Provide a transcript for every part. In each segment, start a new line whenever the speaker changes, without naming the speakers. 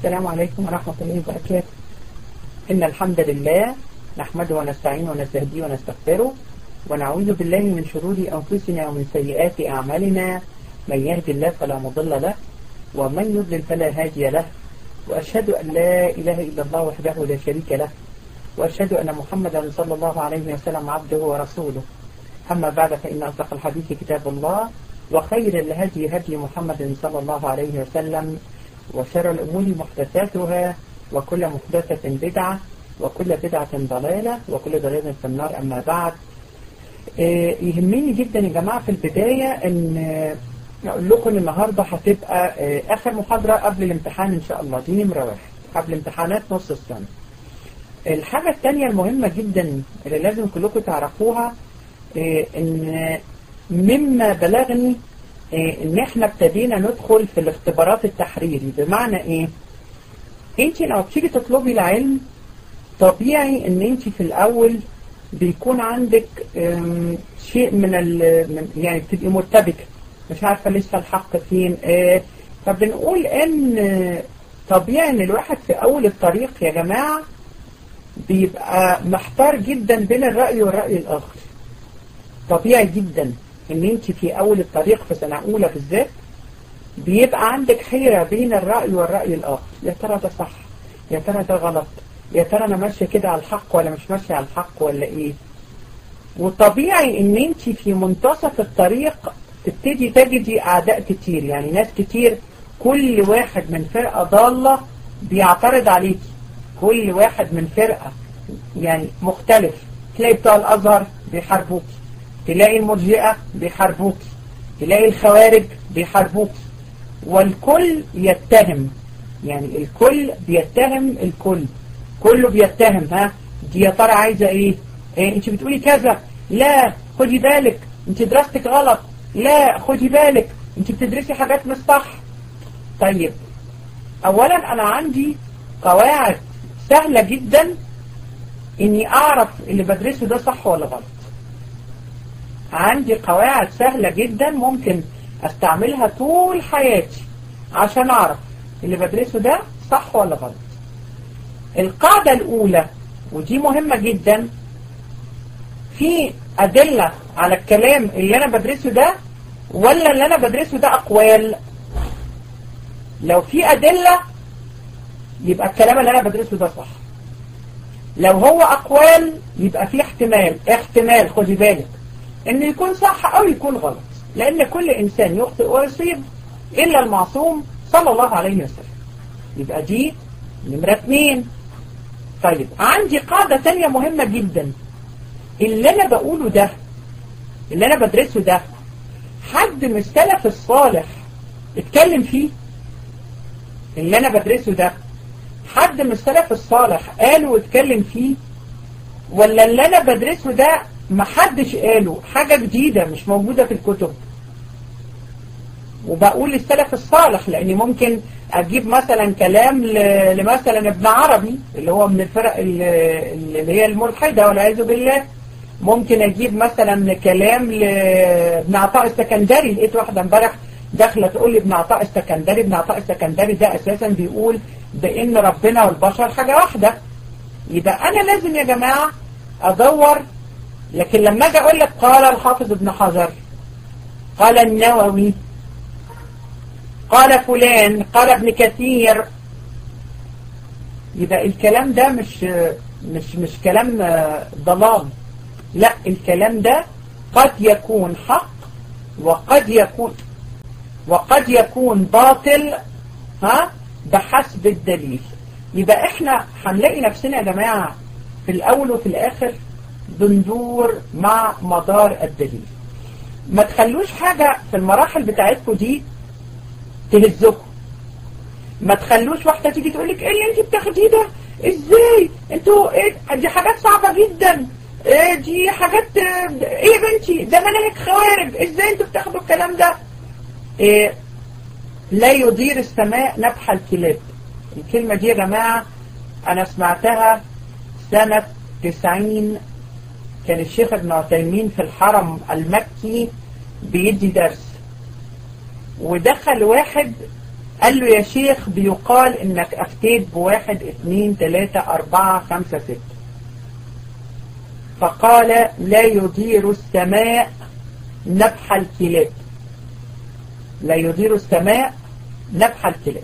السلام عليكم ورحمة الله وبركاته إن الحمد لله نحمده ونستعينه ونستهديه ونستغفره ونعوذ بالله من شرور أنفسنا ومن سيئات أعمالنا من يهد الله فلا مضل له ومن يضلل فلا هادي له وأشهد أن لا إله إلا الله وحده لا شريك له وأشهد أن محمدا صلى الله عليه وسلم عبده ورسوله أما بعد فإن أصدق الحديث كتاب الله وخير الهدي هدي محمد صلى الله عليه وسلم وشر الأمور محدثاتها وكل محدثة بدعة وكل بدعة ضلالة وكل ضلالة في النار أما بعد يهمني جدا يا جماعة في البداية أن أقول لكم النهاردة هتبقى آخر محاضرة قبل الامتحان إن شاء الله دي نمرة واحد قبل امتحانات نص السنة الحاجة الثانية المهمة جدا اللي لازم كلكم تعرفوها ان مما بلغني ان احنا ابتدينا ندخل في الاختبارات التحريري بمعنى ايه انت لو بتيجي تطلبي العلم طبيعي ان انت في الاول بيكون عندك شيء من ال يعني بتبقي مرتبكه مش عارفه لسه الحق فين فبنقول ان طبيعي ان الواحد في اول الطريق يا جماعه بيبقى محتار جدا بين الرأي والرأي الآخر طبيعي جدا ان انت في اول الطريق في سنة اولى بالذات بيبقى عندك حيرة بين الرأي والرأي الآخر يا ترى ده صح يا ترى ده غلط يا ترى انا ماشية كده على الحق ولا مش ماشية على الحق ولا ايه وطبيعي ان انت في منتصف الطريق تبتدي تجدي اعداء كتير يعني ناس كتير كل واحد من فرقة ضالة بيعترض عليكي كل واحد من فرقة يعني مختلف تلاقي بتوع الأزهر بيحاربوك تلاقي المرجئة بيحاربوك تلاقي الخوارج بيحاربوك والكل يتهم يعني الكل بيتهم الكل كله بيتهم ها دي يا ترى عايزة ايه, إيه انت بتقولي كذا لا خدي بالك انت دراستك غلط لا خدي بالك انت بتدرسي حاجات مش صح طيب اولا انا عندي قواعد سهلة جدا اني اعرف اللي بدرسه ده صح ولا غلط عندي قواعد سهلة جدا ممكن استعملها طول حياتي عشان اعرف اللي بدرسه ده صح ولا غلط القاعدة الاولى ودي مهمة جدا في ادلة على الكلام اللي انا بدرسه ده ولا اللي انا بدرسه ده اقوال لو في ادلة يبقى الكلام اللي انا بدرسه ده صح لو هو اقوال يبقى في احتمال احتمال خدي بالك انه يكون صح او يكون غلط لان كل انسان يخطئ ويصيب الا المعصوم صلى الله عليه وسلم يبقى دي نمرة اتنين طيب عندي قاعدة تانية مهمة جدا اللي انا بقوله ده اللي انا بدرسه ده حد من السلف الصالح اتكلم فيه اللي انا بدرسه ده حد من السلف الصالح قاله واتكلم فيه ولا اللي انا بدرسه ده محدش قاله حاجة جديدة مش موجودة في الكتب وبقول السلف الصالح لاني ممكن اجيب مثلا كلام لمثلا ابن عربي اللي هو من الفرق اللي هي الملحدة والعياذ بالله ممكن اجيب مثلا كلام لابن عطاء السكندري لقيت واحدة امبارح داخله تقول لي ابن عطاء السكندري ابن عطاء السكندري ده اساسا بيقول بان ربنا والبشر حاجة واحدة يبقى انا لازم يا جماعة ادور لكن لما اجي اقول لك قال الحافظ ابن حجر قال النووي قال فلان قال ابن كثير يبقى الكلام ده مش مش مش كلام ضلال لا الكلام ده قد يكون حق وقد يكون وقد يكون باطل ها بحسب الدليل يبقى احنا هنلاقي نفسنا يا جماعة في الاول وفي الاخر بندور مع مدار الدليل ما تخلوش حاجة في المراحل بتاعتكم دي تهزكم ما تخلوش واحدة تيجي تقول لك ايه اللي انت بتاخديه ده ازاي انتوا ايه دي حاجات صعبة جدا ايه دي حاجات ايه يا بنتي ده مناهج خوارج ازاي انتوا بتاخدوا الكلام ده إيه لا يدير السماء نبح الكلاب الكلمة دي يا جماعة أنا سمعتها سنة 90 كان الشيخ ابن عثيمين في الحرم المكي بيدي درس ودخل واحد قال له يا شيخ بيقال انك افتيت بواحد اثنين ثلاثة اربعة خمسة ستة فقال لا يدير السماء نبح الكلاب لا يدير السماء نبح الكلاب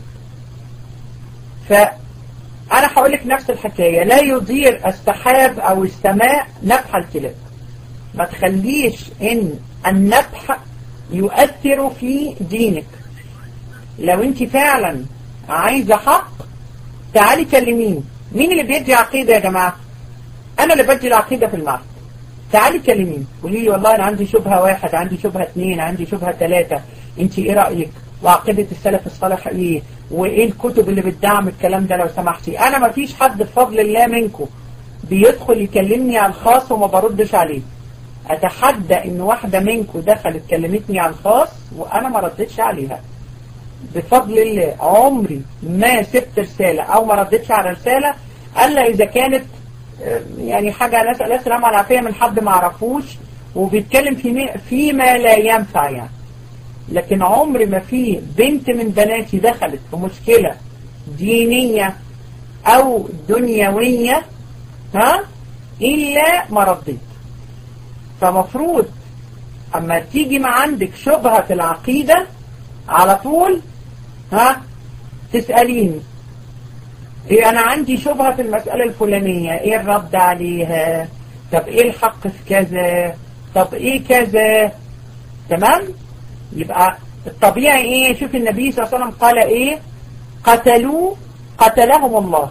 فأنا هقول لك نفس الحكاية لا يدير السحاب أو السماء نبح الكلاب ما تخليش إن النبح يؤثر في دينك لو انت فعلا عايزة حق تعالي كلميني مين اللي بيدي عقيدة يا جماعة انا اللي بدي العقيدة في المعهد تعالي كلميني قولي لي والله انا عندي شبهة واحد عندي شبهة اثنين عندي شبهة ثلاثة انت ايه رأيك وعقيدة السلف الصالح ايه وايه الكتب اللي بتدعم الكلام ده لو سمحتي انا ما فيش حد بفضل الله منكم بيدخل يكلمني على الخاص وما بردش عليه اتحدى ان واحدة منكم دخلت كلمتني على الخاص وانا ما ردتش عليها بفضل الله عمري ما سبت رسالة او ما ردتش على رسالة الا اذا كانت يعني حاجة نسأل الله السلامة والعافية من حد ما عرفوش وبيتكلم في فيما لا ينفع يعني لكن عمر ما في بنت من بناتي دخلت في مشكلة دينية او دنيوية ها الا ما رديت فمفروض اما تيجي ما عندك شبهة في العقيدة على طول ها تسأليني إيه أنا عندي شبهة في المسألة الفلانية إيه الرد عليها طب إيه الحق في كذا طب إيه كذا تمام يبقى الطبيعي إيه شوف النبي صلى الله عليه وسلم قال إيه قتلوا قتلهم الله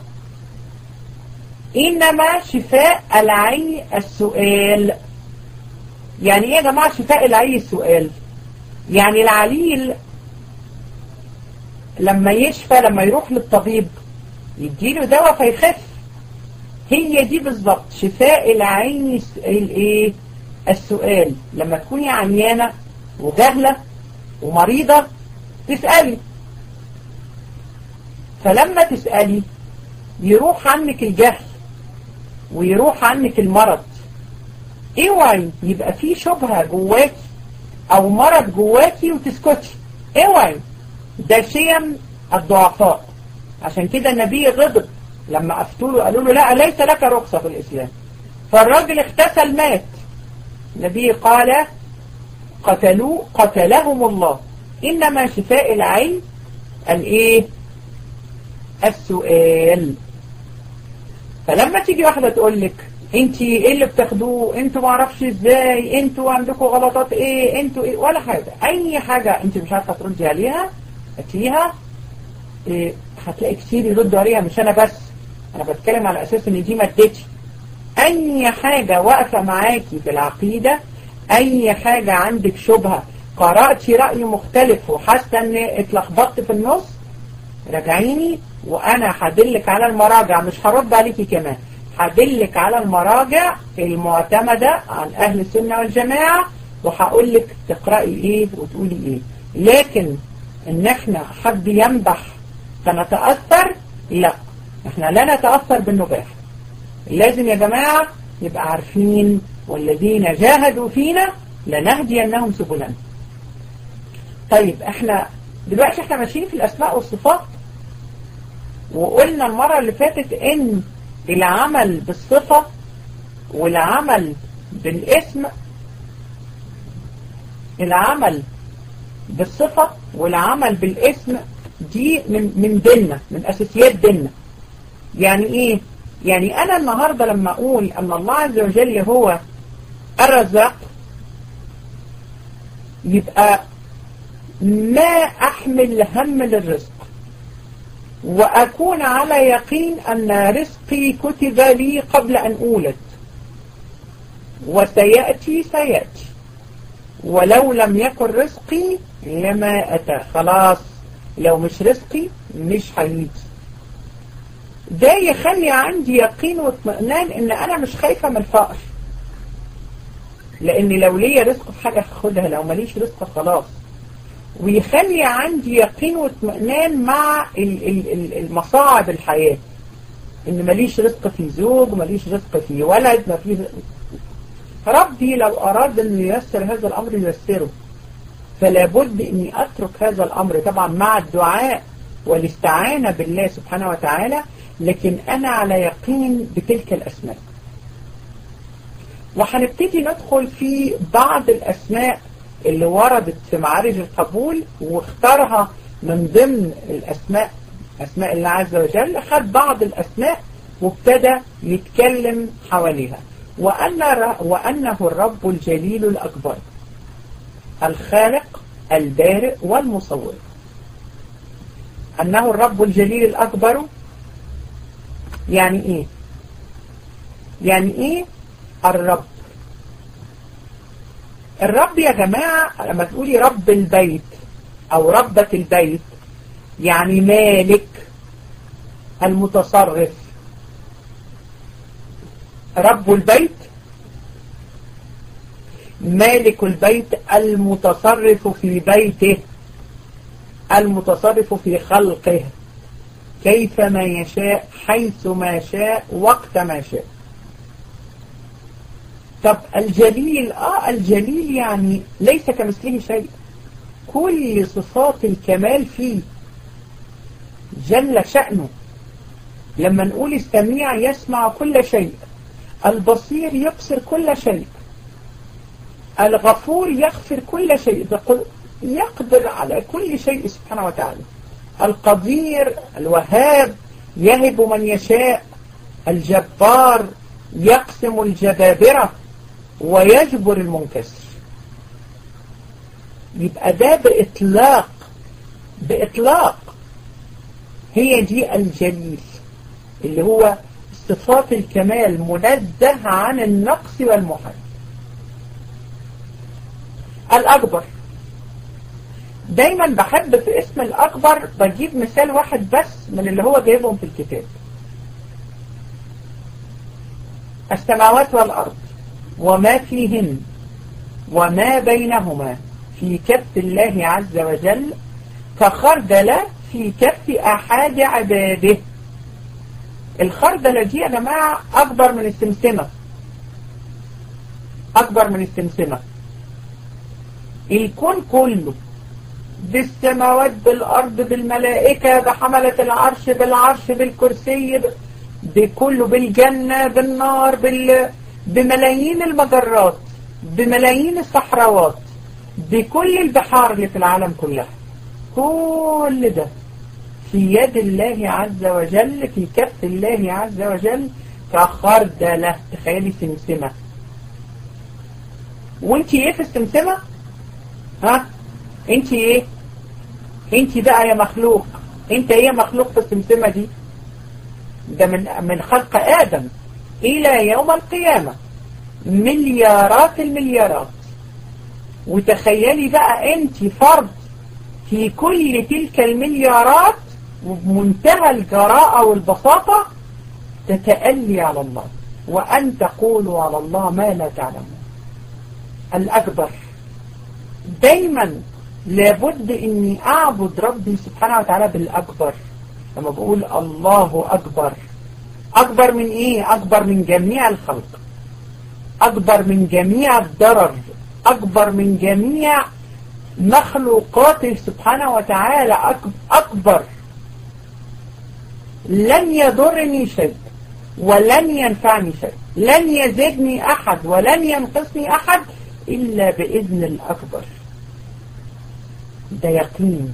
إنما شفاء العي السؤال يعني إيه يا جماعة شفاء العي السؤال يعني العليل لما يشفى لما يروح للطبيب يديله دواء فيخف هي دي بالظبط شفاء العين الايه السؤال لما تكوني عيانة وجهلة ومريضة تسألي فلما تسألي يروح عنك الجهل ويروح عنك المرض اوعي يبقى في شبهة جواكي او مرض جواكي وتسكتي اوعي ده شيم الضعفاء عشان كده النبي غضب لما افتوا له قالوا له لا ليس لك رخصة في الاسلام فالراجل اغتسل مات النبي قال قتلوا قتلهم الله انما شفاء العين الايه السؤال فلما تيجي واحدة تقول لك انت ايه اللي بتاخدوه انتوا معرفش ازاي انتوا عندكم غلطات ايه انتوا ايه ولا حاجة اي حاجة انت مش عارفة تردي عليها هاتيها إيه هتلاقي كتير يردوا عليها مش انا بس انا بتكلم على اساس ان دي مادتي اي حاجة واقفة معاكي في العقيدة اي حاجة عندك شبهة قرأتي رأي مختلف وحاسة ان اتلخبطت في النص راجعيني وانا هدلك على المراجع مش هرد عليكي كمان هدلك على المراجع المعتمدة عن اهل السنة والجماعة وهقول لك تقرأي ايه وتقولي ايه لكن ان احنا حد ينبح فنتأثر لا احنا لا نتأثر بالنباح لازم يا جماعة يبقى عارفين والذين جاهدوا فينا لنهدينهم سبلنا طيب احنا دلوقتي احنا ماشيين في الاسماء والصفات وقلنا المرة اللي فاتت ان العمل بالصفة والعمل بالاسم العمل بالصفة والعمل بالاسم دي من من ديننا من اساسيات ديننا يعني ايه يعني انا النهاردة لما اقول ان الله عز وجل هو الرزاق يبقى ما احمل هم للرزق واكون على يقين ان رزقي كتب لي قبل ان اولد وسيأتي سيأتي ولو لم يكن رزقي لما أتى خلاص لو مش رزقي مش هيجي ده يخلي عندي يقين واطمئنان ان انا مش خايفة من الفقر لان لو ليا رزق في حاجة هاخدها لو ماليش رزق خلاص ويخلي عندي يقين واطمئنان مع المصاعب الحياة ان ماليش رزق في زوج ماليش رزق في ولد ما في ربي لو اراد ان ييسر هذا الامر ييسره فلا بد اني اترك هذا الامر طبعا مع الدعاء والاستعانة بالله سبحانه وتعالى لكن أنا على يقين بتلك الأسماء وهنبتدي ندخل في بعض الأسماء اللي وردت في معارج القبول واختارها من ضمن الأسماء أسماء الله عز وجل خد بعض الأسماء وابتدى يتكلم حواليها وأن وأنه الرب الجليل الأكبر الخالق البارئ والمصور أنه الرب الجليل الأكبر يعني إيه يعني إيه الرب الرب يا جماعة لما تقولي رب البيت أو ربة البيت يعني مالك المتصرف رب البيت مالك البيت المتصرف في بيته المتصرف في خلقه كيفما يشاء حيث ما شاء وقت ما شاء طب الجليل اه الجليل يعني ليس كمثله شيء كل صفات الكمال فيه جل شأنه لما نقول السميع يسمع كل شيء البصير يبصر كل شيء الغفور يغفر كل شيء يقدر على كل شيء سبحانه وتعالى القدير الوهاب يهب من يشاء الجبار يقسم الجبابرة ويجبر المنكسر يبقى ده بإطلاق بإطلاق هي دي الجليل اللي هو صفات الكمال منزه عن النقص والمحال الأكبر دايما بحب في اسم الأكبر بجيب مثال واحد بس من اللي هو جايبهم في الكتاب السماوات والأرض وما فيهن وما بينهما في كف الله عز وجل كخردلة في كف أحد عباده الخردلة دي يا جماعة أكبر من السمسمة أكبر من السمسمة الكون كله بالسماوات بالأرض بالملائكة بحملة العرش بالعرش بالكرسي بكله بالجنة بالنار بال... بملايين المجرات بملايين الصحراوات بكل البحار اللي في العالم كلها كل ده في يد الله عز وجل في كف الله عز وجل كخردلة تخيلي سمسمة وانت ايه في السمسمة ها انت ايه انت بقى يا مخلوق انت ايه مخلوق في السمسمة دي ده من من خلق ادم الى يوم القيامة مليارات المليارات وتخيلي بقى انت فرد في كل تلك المليارات وبمنتهى الجراءة والبساطة تتألي على الله وأن تقولوا على الله ما لا تعلمون الأكبر دايما لابد اني اعبد ربي سبحانه وتعالى بالاكبر لما بقول الله اكبر اكبر من ايه اكبر من جميع الخلق اكبر من جميع الضرر اكبر من جميع مخلوقاته سبحانه وتعالى اكبر لن يضرني شيء ولن ينفعني شيء لن يزيدني احد ولن ينقصني احد الا باذن الاكبر ده يقين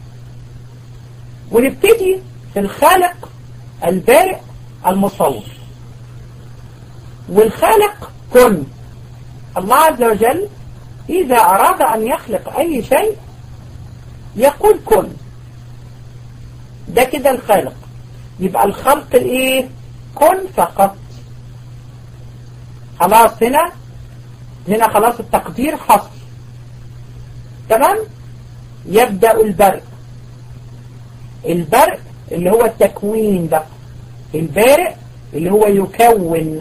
ونبتدي في الخالق البارئ المصور والخالق كن الله عز وجل إذا أراد أن يخلق أي شيء يقول كن ده كده الخالق يبقى الخلق ايه كن فقط خلاص هنا هنا خلاص التقدير حصل تمام يبدأ البرق البرق اللي هو التكوين ده البارئ اللي هو يكون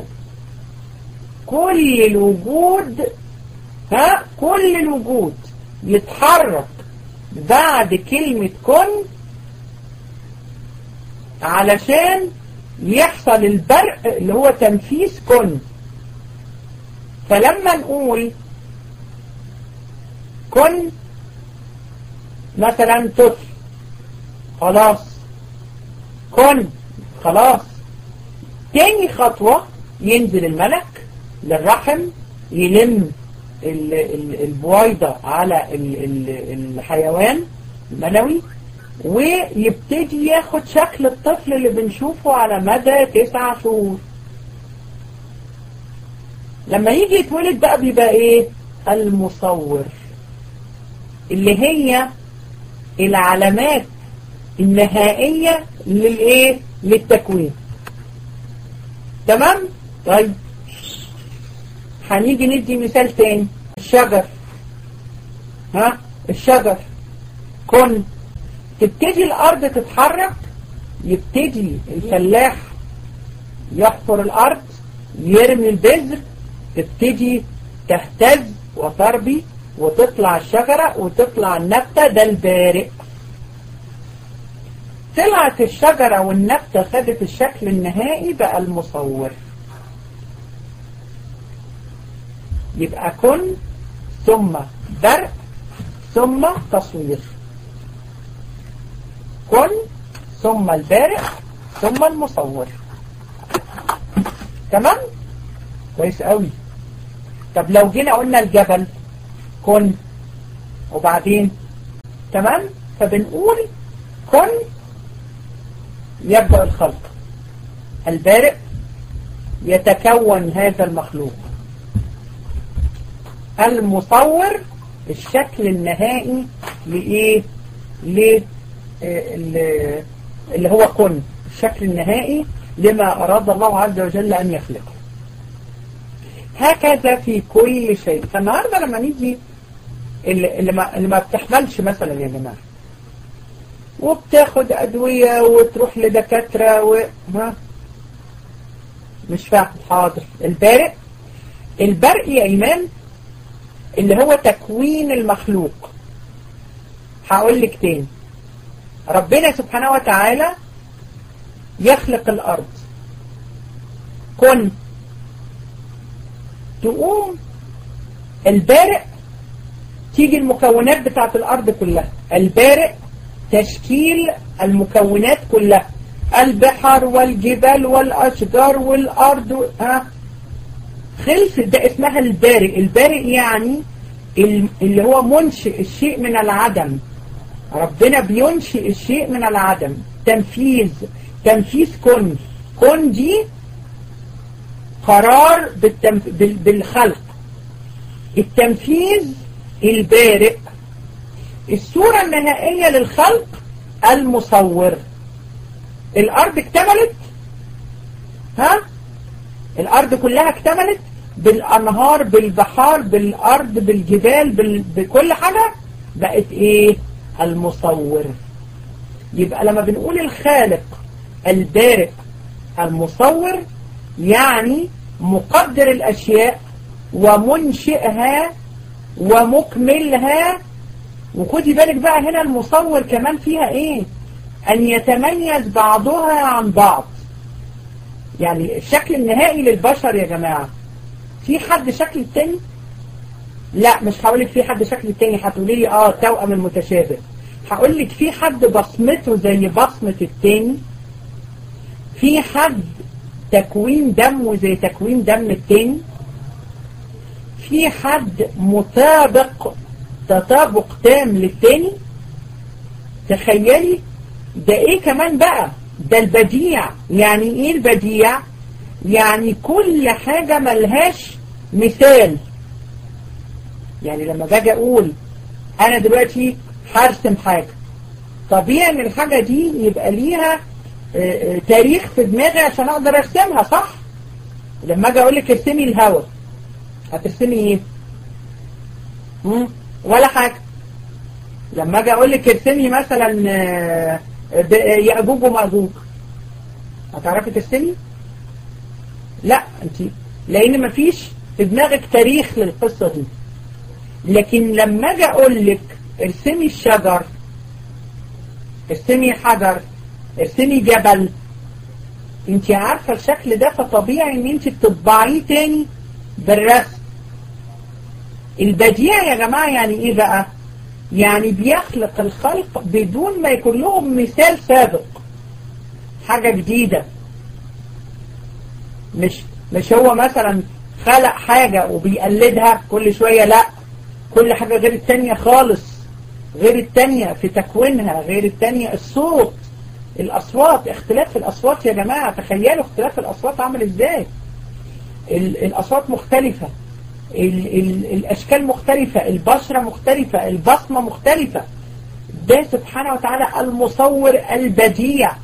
كل الوجود ها كل الوجود يتحرك بعد كلمة كن علشان يحصل البرق اللي هو تنفيذ كن فلما نقول كن مثلا طفل خلاص كن خلاص تاني خطوة ينزل الملك للرحم يلم ال- ال- البويضة على ال- ال- الحيوان المنوي ويبتدي ياخد شكل الطفل اللي بنشوفه على مدى تسع شهور لما يجي يتولد بقى بيبقى ايه المصور اللي هي العلامات النهائية للايه للتكوين تمام طيب هنيجي ندي مثال تاني الشجر ها الشجر كن تبتدي الارض تتحرك يبتدي الفلاح يحفر الارض يرمي البذر تبتدي تهتز وتربي وتطلع الشجرة وتطلع النبتة ده البارئ طلعت الشجرة والنبتة خدت الشكل النهائي بقى المصور يبقى كن ثم برء ثم تصوير كن ثم البارئ ثم المصور تمام كويس قوي طب لو جينا قلنا الجبل كن وبعدين تمام فبنقول كن يبدأ الخلق البارئ يتكون هذا المخلوق المصور الشكل النهائي لإيه ل اللي هو كن الشكل النهائي لما أراد الله عز وجل أن يخلقه هكذا في كل شيء فالنهاردة لما نيجي اللي, اللي, ما, اللي ما بتحملش مثلا يا جماعة وبتاخد أدوية وتروح لدكاترة و... ما مش فاهم حاضر البارئ البرء يا إيمان اللي هو تكوين المخلوق هقول لك تاني ربنا سبحانه وتعالى يخلق الأرض كن تقوم البارئ تيجي المكونات بتاعت الأرض كلها البارئ تشكيل المكونات كلها البحر والجبال والأشجار والأرض ها خلف ده اسمها البارئ البارئ يعني اللي هو منشئ الشيء من العدم ربنا بينشئ الشيء من العدم تنفيذ تنفيذ كن كن دي قرار بالتنف... بال... بالخلق التنفيذ البارئ الصورة النهائية للخلق المصور الأرض اكتملت ها الأرض كلها اكتملت بالأنهار بالبحار بالأرض بالجبال بال... بكل حاجة بقت ايه المصور يبقى لما بنقول الخالق البارئ المصور يعني مقدر الأشياء ومنشئها ومكملها وخدي بالك بقى هنا المصور كمان فيها ايه ان يتميز بعضها عن بعض يعني الشكل النهائي للبشر يا جماعة في حد شكل التاني لا مش هقولك في حد شكل التاني هتقولي لي اه توأم المتشابه هقولك في حد بصمته زي بصمة التاني في حد تكوين دمه زي تكوين دم التاني في حد مطابق تطابق تام للتاني تخيلي ده ايه كمان بقى ده البديع يعني ايه البديع يعني كل حاجة ملهاش مثال يعني لما باجي اقول انا دلوقتي هرسم حاجة طبيعي ان الحاجة دي يبقى ليها اه اه تاريخ في دماغي عشان اقدر ارسمها صح لما اجي اقول لك ارسمي الهواء هترسمي ايه مم؟ ولا حاجة لما اجي اقول لك ارسمي مثلا يأجوج ومأجوج هتعرفي ترسمي لا انت لان مفيش في دماغك تاريخ للقصة دي لكن لما اجي اقول لك ارسمي الشجر ارسمي حجر ارسمي جبل انت عارفة الشكل ده فطبيعي ان انت تطبعيه تاني بالرسم البديع يا جماعة يعني ايه بقى يعني بيخلق الخلق بدون ما يكون لهم مثال سابق حاجة جديدة مش مش هو مثلا خلق حاجة وبيقلدها كل شوية لا كل حاجة غير التانية خالص غير التانية في تكوينها غير التانية الصوت الأصوات اختلاف في الأصوات يا جماعة تخيلوا اختلاف الأصوات عامل ازاي الأصوات مختلفة ال ال الأشكال مختلفة البشرة مختلفة البصمة مختلفة ده سبحانه وتعالى المصور البديع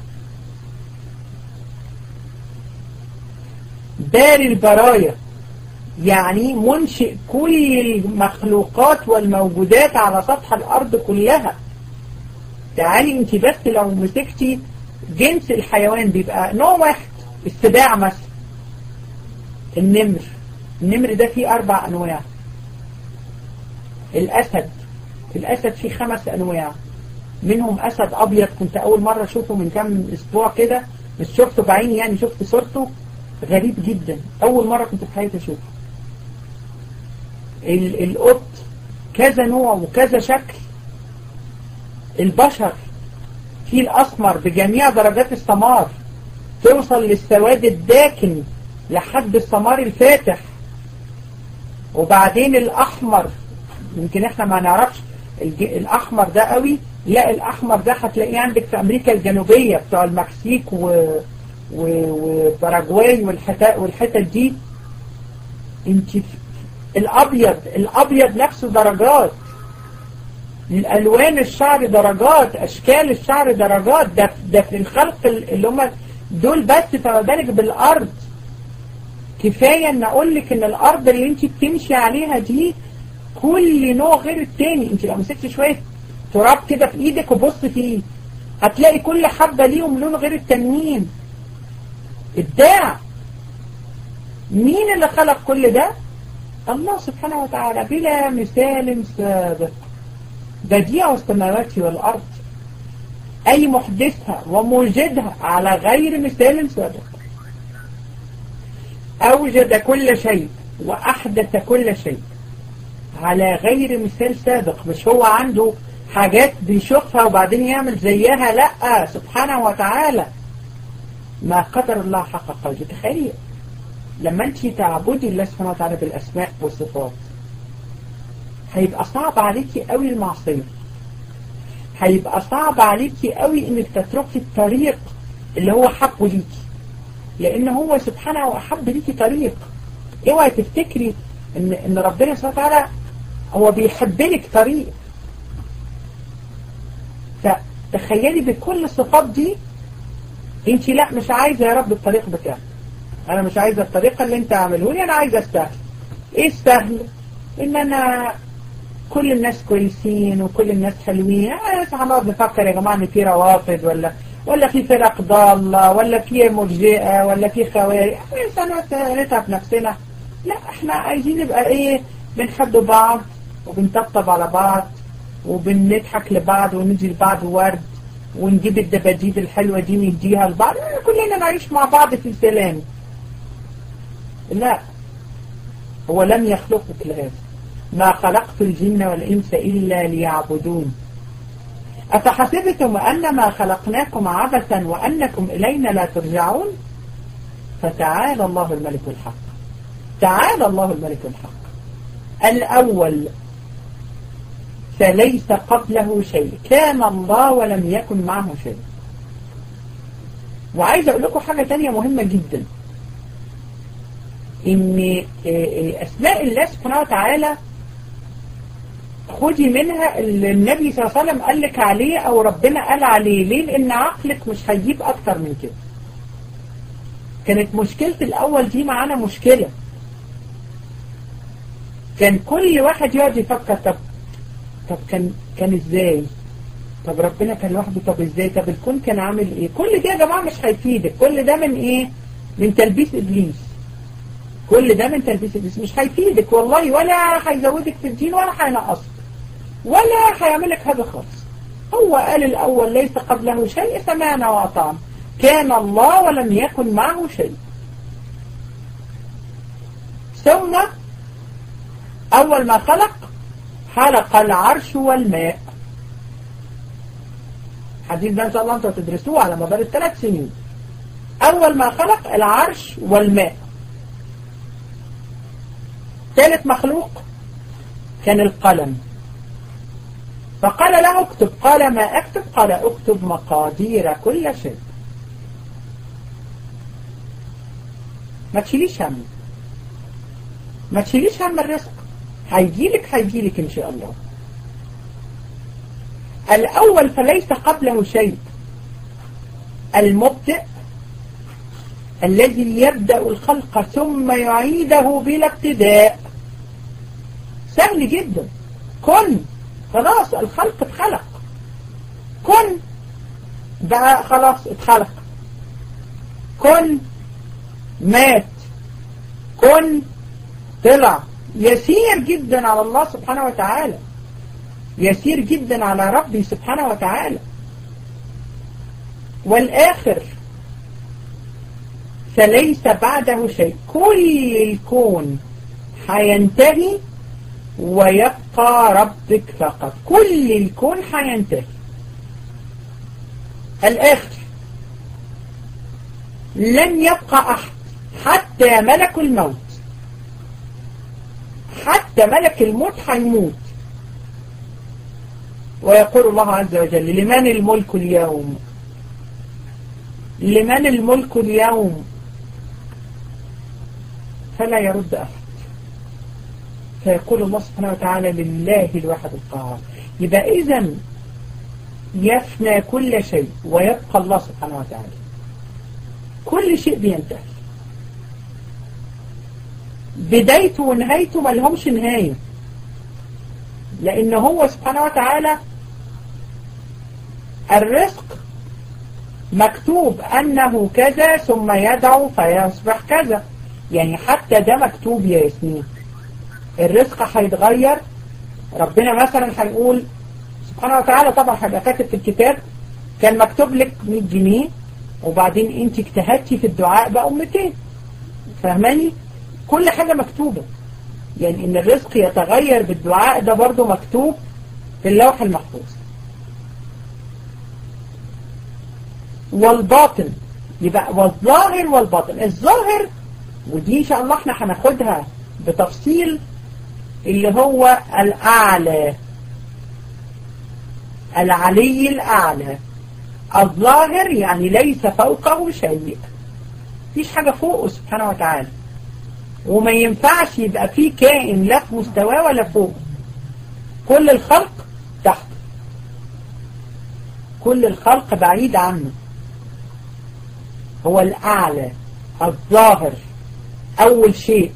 دار البرايا يعني منشئ كل المخلوقات والموجودات على سطح الأرض كلها تعالي انت بس لو مسكتي جنس الحيوان بيبقى نوع واحد السباع مثلا النمر النمر ده فيه أربع أنواع الأسد الأسد فيه خمس أنواع منهم أسد أبيض كنت أول مرة أشوفه من كام أسبوع كده مش شفته بعيني يعني شفت صورته غريب جدا أول مرة كنت في حياتي أشوفه القط كذا نوع وكذا شكل البشر في الأسمر بجميع درجات السمار توصل للسواد الداكن لحد السمار الفاتح وبعدين الأحمر يمكن احنا ما نعرفش الأحمر ده قوي لا الأحمر ده هتلاقيه عندك في أمريكا الجنوبية بتوع المكسيك و... و... وباراجواي والحتة والحتت دي انت الأبيض الأبيض نفسه درجات الألوان الشعر درجات أشكال الشعر درجات ده, ده في الخلق اللي هم دول بس فما بالك بالأرض كفاية ان اقول لك ان الارض اللي انت بتمشي عليها دي كل نوع غير التاني انت لو مسكت شوية تراب كده في ايدك وبص فيه هتلاقي كل حبة ليهم لون غير التانيين ابداع مين اللي خلق كل ده الله سبحانه وتعالى بلا مثال سابق بديع السماوات والارض اي محدثها وموجدها على غير مثال سابق أوجد كل شيء وأحدث كل شيء على غير مثال سابق مش هو عنده حاجات بيشوفها وبعدين يعمل زيها لا سبحانه وتعالى ما قدر الله حق قدره تخيل لما انت تعبدي الله سبحانه وتعالى بالأسماء والصفات هيبقى صعب عليكي قوي المعصية هيبقى صعب عليكي قوي انك تتركي الطريق اللي هو حقه ليكي لان هو سبحانه احب ليكي طريق اوعي تفتكري ان ان ربنا سبحانه وتعالى هو بيحب لك طريق فتخيلي بكل الصفات دي انت لا مش عايزه يا رب الطريق بتاعك انا مش عايزه الطريقه اللي انت عامله لي انا عايزه السهل ايه السهل ان انا كل الناس كويسين وكل الناس حلوين هنقعد نفكر يا جماعه ان في روافض ولا ولا في فرق ضالة ولا في مرجئة ولا في خوارج احنا نتعب نفسنا لا احنا عايزين نبقى ايه بنحب بعض وبنطبطب على بعض وبنضحك لبعض وندي لبعض ورد ونجيب الدباديب الحلوة دي نديها لبعض كلنا نعيش مع بعض في سلام لا هو لم يخلقك لهذا ما خلقت الجن والإنس إلا ليعبدون أفحسبتم أنما خلقناكم عبثا وأنكم إلينا لا ترجعون فتعالى الله الملك الحق تعالى الله الملك الحق الأول فليس قبله شيء كان الله ولم يكن معه شيء وعايز أقول لكم حاجة تانية مهمة جدا إن أسماء الله سبحانه وتعالى خدي منها اللي النبي صلى الله عليه وسلم قال لك عليه او ربنا قال عليه ليه لان عقلك مش هيجيب اكتر من كده كانت مشكلة الاول دي معانا مشكلة كان كل واحد يقعد يفكر طب طب كان كان ازاي طب ربنا كان لوحده طب ازاي طب الكون كان عامل ايه كل ده يا جماعة مش هيفيدك كل ده من ايه من تلبيس ابليس كل ده من تلبيس ابليس مش هيفيدك والله ولا هيزودك في الدين ولا هينقصك ولا هيعملك هذا خالص هو قال الأول ليس قبله شيء سمعنا وأطعنا كان الله ولم يكن معه شيء ثم أول ما خلق خلق العرش والماء حديث ده ان شاء الله انتوا تدرسوه على مدار الثلاث سنين اول ما خلق العرش والماء ثالث مخلوق كان القلم فقال له اكتب قال ما اكتب قال اكتب مقادير كل شيء ما تشيليش هم ما تشيليش هم الرزق هيجيلك هيجيلك ان شاء الله الاول فليس قبله شيء المبدئ الذي يبدأ الخلق ثم يعيده بلا ابتداء سهل جدا كن خلاص الخلق اتخلق كن بقى خلاص اتخلق كن مات كن طلع يسير جدا على الله سبحانه وتعالى يسير جدا على ربي سبحانه وتعالى والآخر فليس بعده شيء كل الكون هينتهي ويبقى ربك فقط كل الكون هينتهي الآخر لن يبقى أحد حتى ملك الموت حتى ملك الموت هيموت ويقول الله عز وجل لمن الملك اليوم لمن الملك اليوم فلا يرد أحد فيقول الله سبحانه وتعالى لله الواحد القهار يبقى إذا يفنى كل شيء ويبقى الله سبحانه وتعالى كل شيء بينتهي بدايته ونهايته ما لهمش نهاية لأن هو سبحانه وتعالى الرزق مكتوب أنه كذا ثم يدعو فيصبح كذا يعني حتى ده مكتوب يا ياسمين الرزق هيتغير ربنا مثلا هيقول سبحانه وتعالى طبعا هيبقى كاتب في الكتاب كان مكتوب لك 100 جنيه وبعدين انت اجتهدتي في الدعاء بقوا 200 فاهماني كل حاجة مكتوبة يعني ان الرزق يتغير بالدعاء ده برضو مكتوب في اللوح المحفوظ والباطن يبقى والظاهر والباطن الظاهر ودي ان شاء الله احنا هناخدها بتفصيل اللي هو الأعلى العلي الأعلى الظاهر يعني ليس فوقه شيء مفيش حاجة فوقه سبحانه وتعالى وما ينفعش يبقى فيه كائن لا في مستواه ولا فوق كل الخلق تحت كل الخلق بعيد عنه هو الأعلى الظاهر أول شيء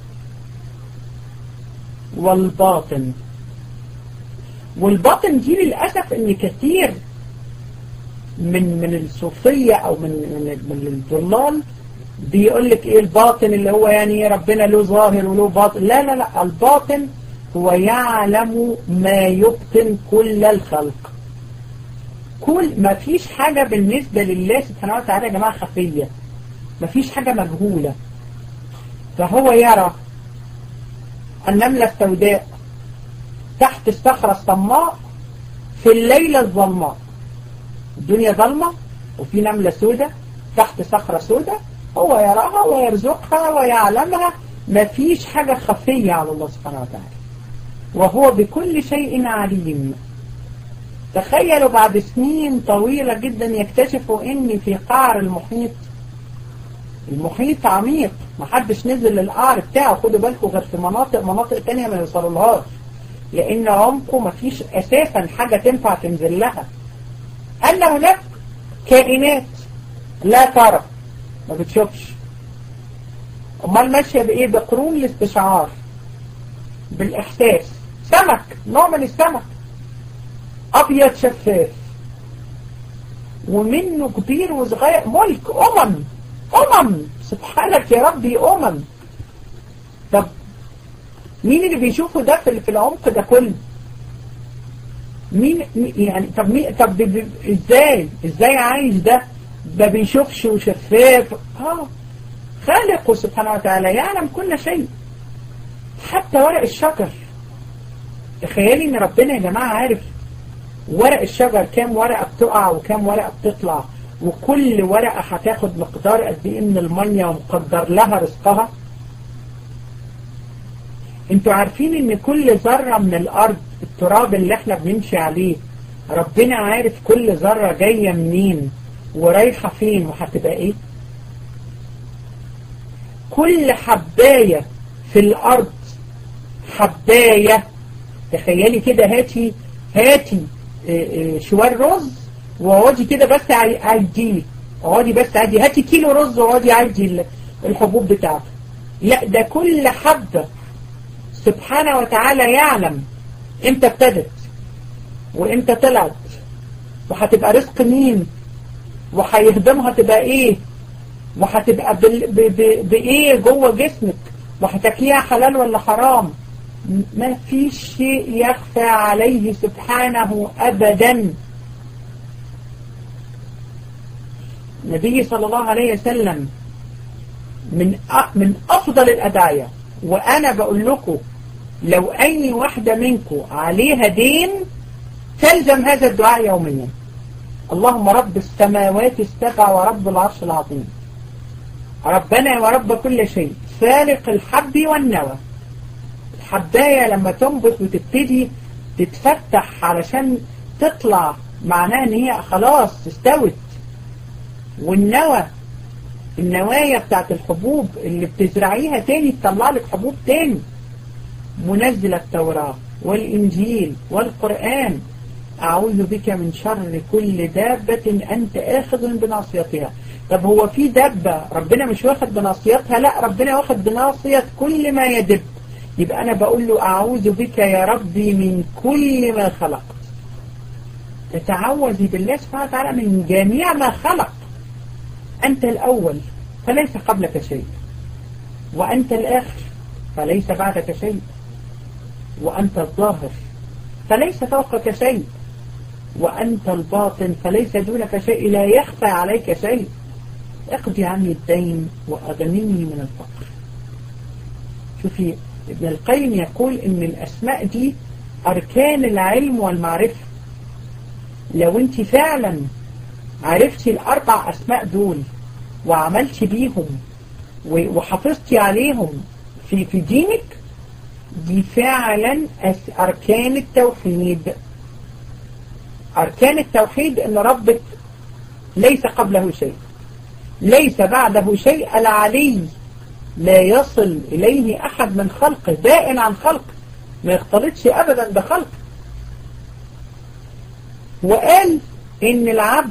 والباطن والباطن دي للأسف ان كثير من من الصوفية او من من, من الضلال بيقول لك ايه الباطن اللي هو يعني ربنا له ظاهر وله باطن لا لا لا الباطن هو يعلم ما يبطن كل الخلق كل ما فيش حاجة بالنسبة لله سبحانه وتعالى يا جماعة خفية ما فيش حاجة مجهولة فهو يرى النملة السوداء تحت الصخرة الصماء في الليلة الظلماء الدنيا ظلمة وفي نملة سوداء تحت صخرة سوداء هو يراها ويرزقها ويعلمها ما فيش حاجة خفية على الله سبحانه وتعالى وهو بكل شيء عليم تخيلوا بعد سنين طويلة جدا يكتشفوا ان في قعر المحيط المحيط عميق محدش نزل للقعر بتاعه خدوا بالكم غير في مناطق مناطق تانية ما يوصلولهاش لان عمقه مفيش اساسا حاجة تنفع تنزل لها ان هناك كائنات لا ترى ما بتشوفش امال ماشية بايه بقرون الاستشعار بالاحساس سمك نوع من السمك ابيض شفاف ومنه كبير وصغير ملك امم امم سبحانك يا ربي امم طب مين اللي بيشوفه ده في العمق ده كله مين يعني طب مين طب ازاي ازاي عايش ده ده بيشوفش وشفاف اه خالقه سبحانه وتعالى يعلم كل شيء حتى ورق الشجر تخيلي ان ربنا يا جماعة عارف ورق الشجر كام ورقة بتقع وكام ورقة بتطلع وكل ورقة هتاخد مقدار قد ايه من المية ومقدر لها رزقها انتوا عارفين ان كل ذرة من الارض التراب اللي احنا بنمشي عليه ربنا عارف كل ذرة جاية منين ورايحة فين وهتبقى ايه كل حباية في الارض حباية تخيلي كده هاتي هاتي شوال رز واقعدي كده بس عديه اقعدي بس عدي هاتي كيلو رز واقعدي عدي الحبوب بتاعته لا ده كل حبة سبحانه وتعالى يعلم امتى ابتدت وامتى طلعت وهتبقى رزق مين وهيهضمها تبقى ايه وهتبقى بايه جوه جسمك وهتاكليها حلال ولا حرام ما في شيء يخفى عليه سبحانه ابدا النبي صلى الله عليه وسلم من من افضل الادعيه وانا بقول لكم لو اي واحده منكم عليها دين تلزم هذا الدعاء يوميا اللهم رب السماوات السبع ورب العرش العظيم ربنا ورب كل شيء فارق الحب والنوى الحباية لما تنبت وتبتدي تتفتح علشان تطلع معناها ان هي خلاص استوت والنوى النوايا بتاعت الحبوب اللي بتزرعيها تاني تطلع لك حبوب تاني منزل التوراة والإنجيل والقرآن أعوذ بك من شر كل دابة أنت آخذ بناصيتها طب هو في دابة ربنا مش واخد بناصيتها لا ربنا واخد بناصية كل ما يدب يبقى أنا بقول له أعوذ بك يا ربي من كل ما خلقت تتعوذي بالله سبحانه وتعالى من جميع ما خلق أنت الأول فليس قبلك شيء وأنت الآخر فليس بعدك شيء وأنت الظاهر فليس فوقك شيء وأنت الباطن فليس دونك شيء لا يخفى عليك شيء اقضي عني الدين وأغنني من الفقر شوفي ابن القيم يقول ان الأسماء دي أركان العلم والمعرفة لو انت فعلا عرفتي الأربع أسماء دول وعملت بيهم وحافظتي عليهم في في دينك دي فعلا أركان التوحيد أركان التوحيد أن ربك ليس قبله شيء ليس بعده شيء العلي لا يصل إليه أحد من خلقه بائن عن خلقه ما يختلطش أبدا بخلقه وقال إن العبد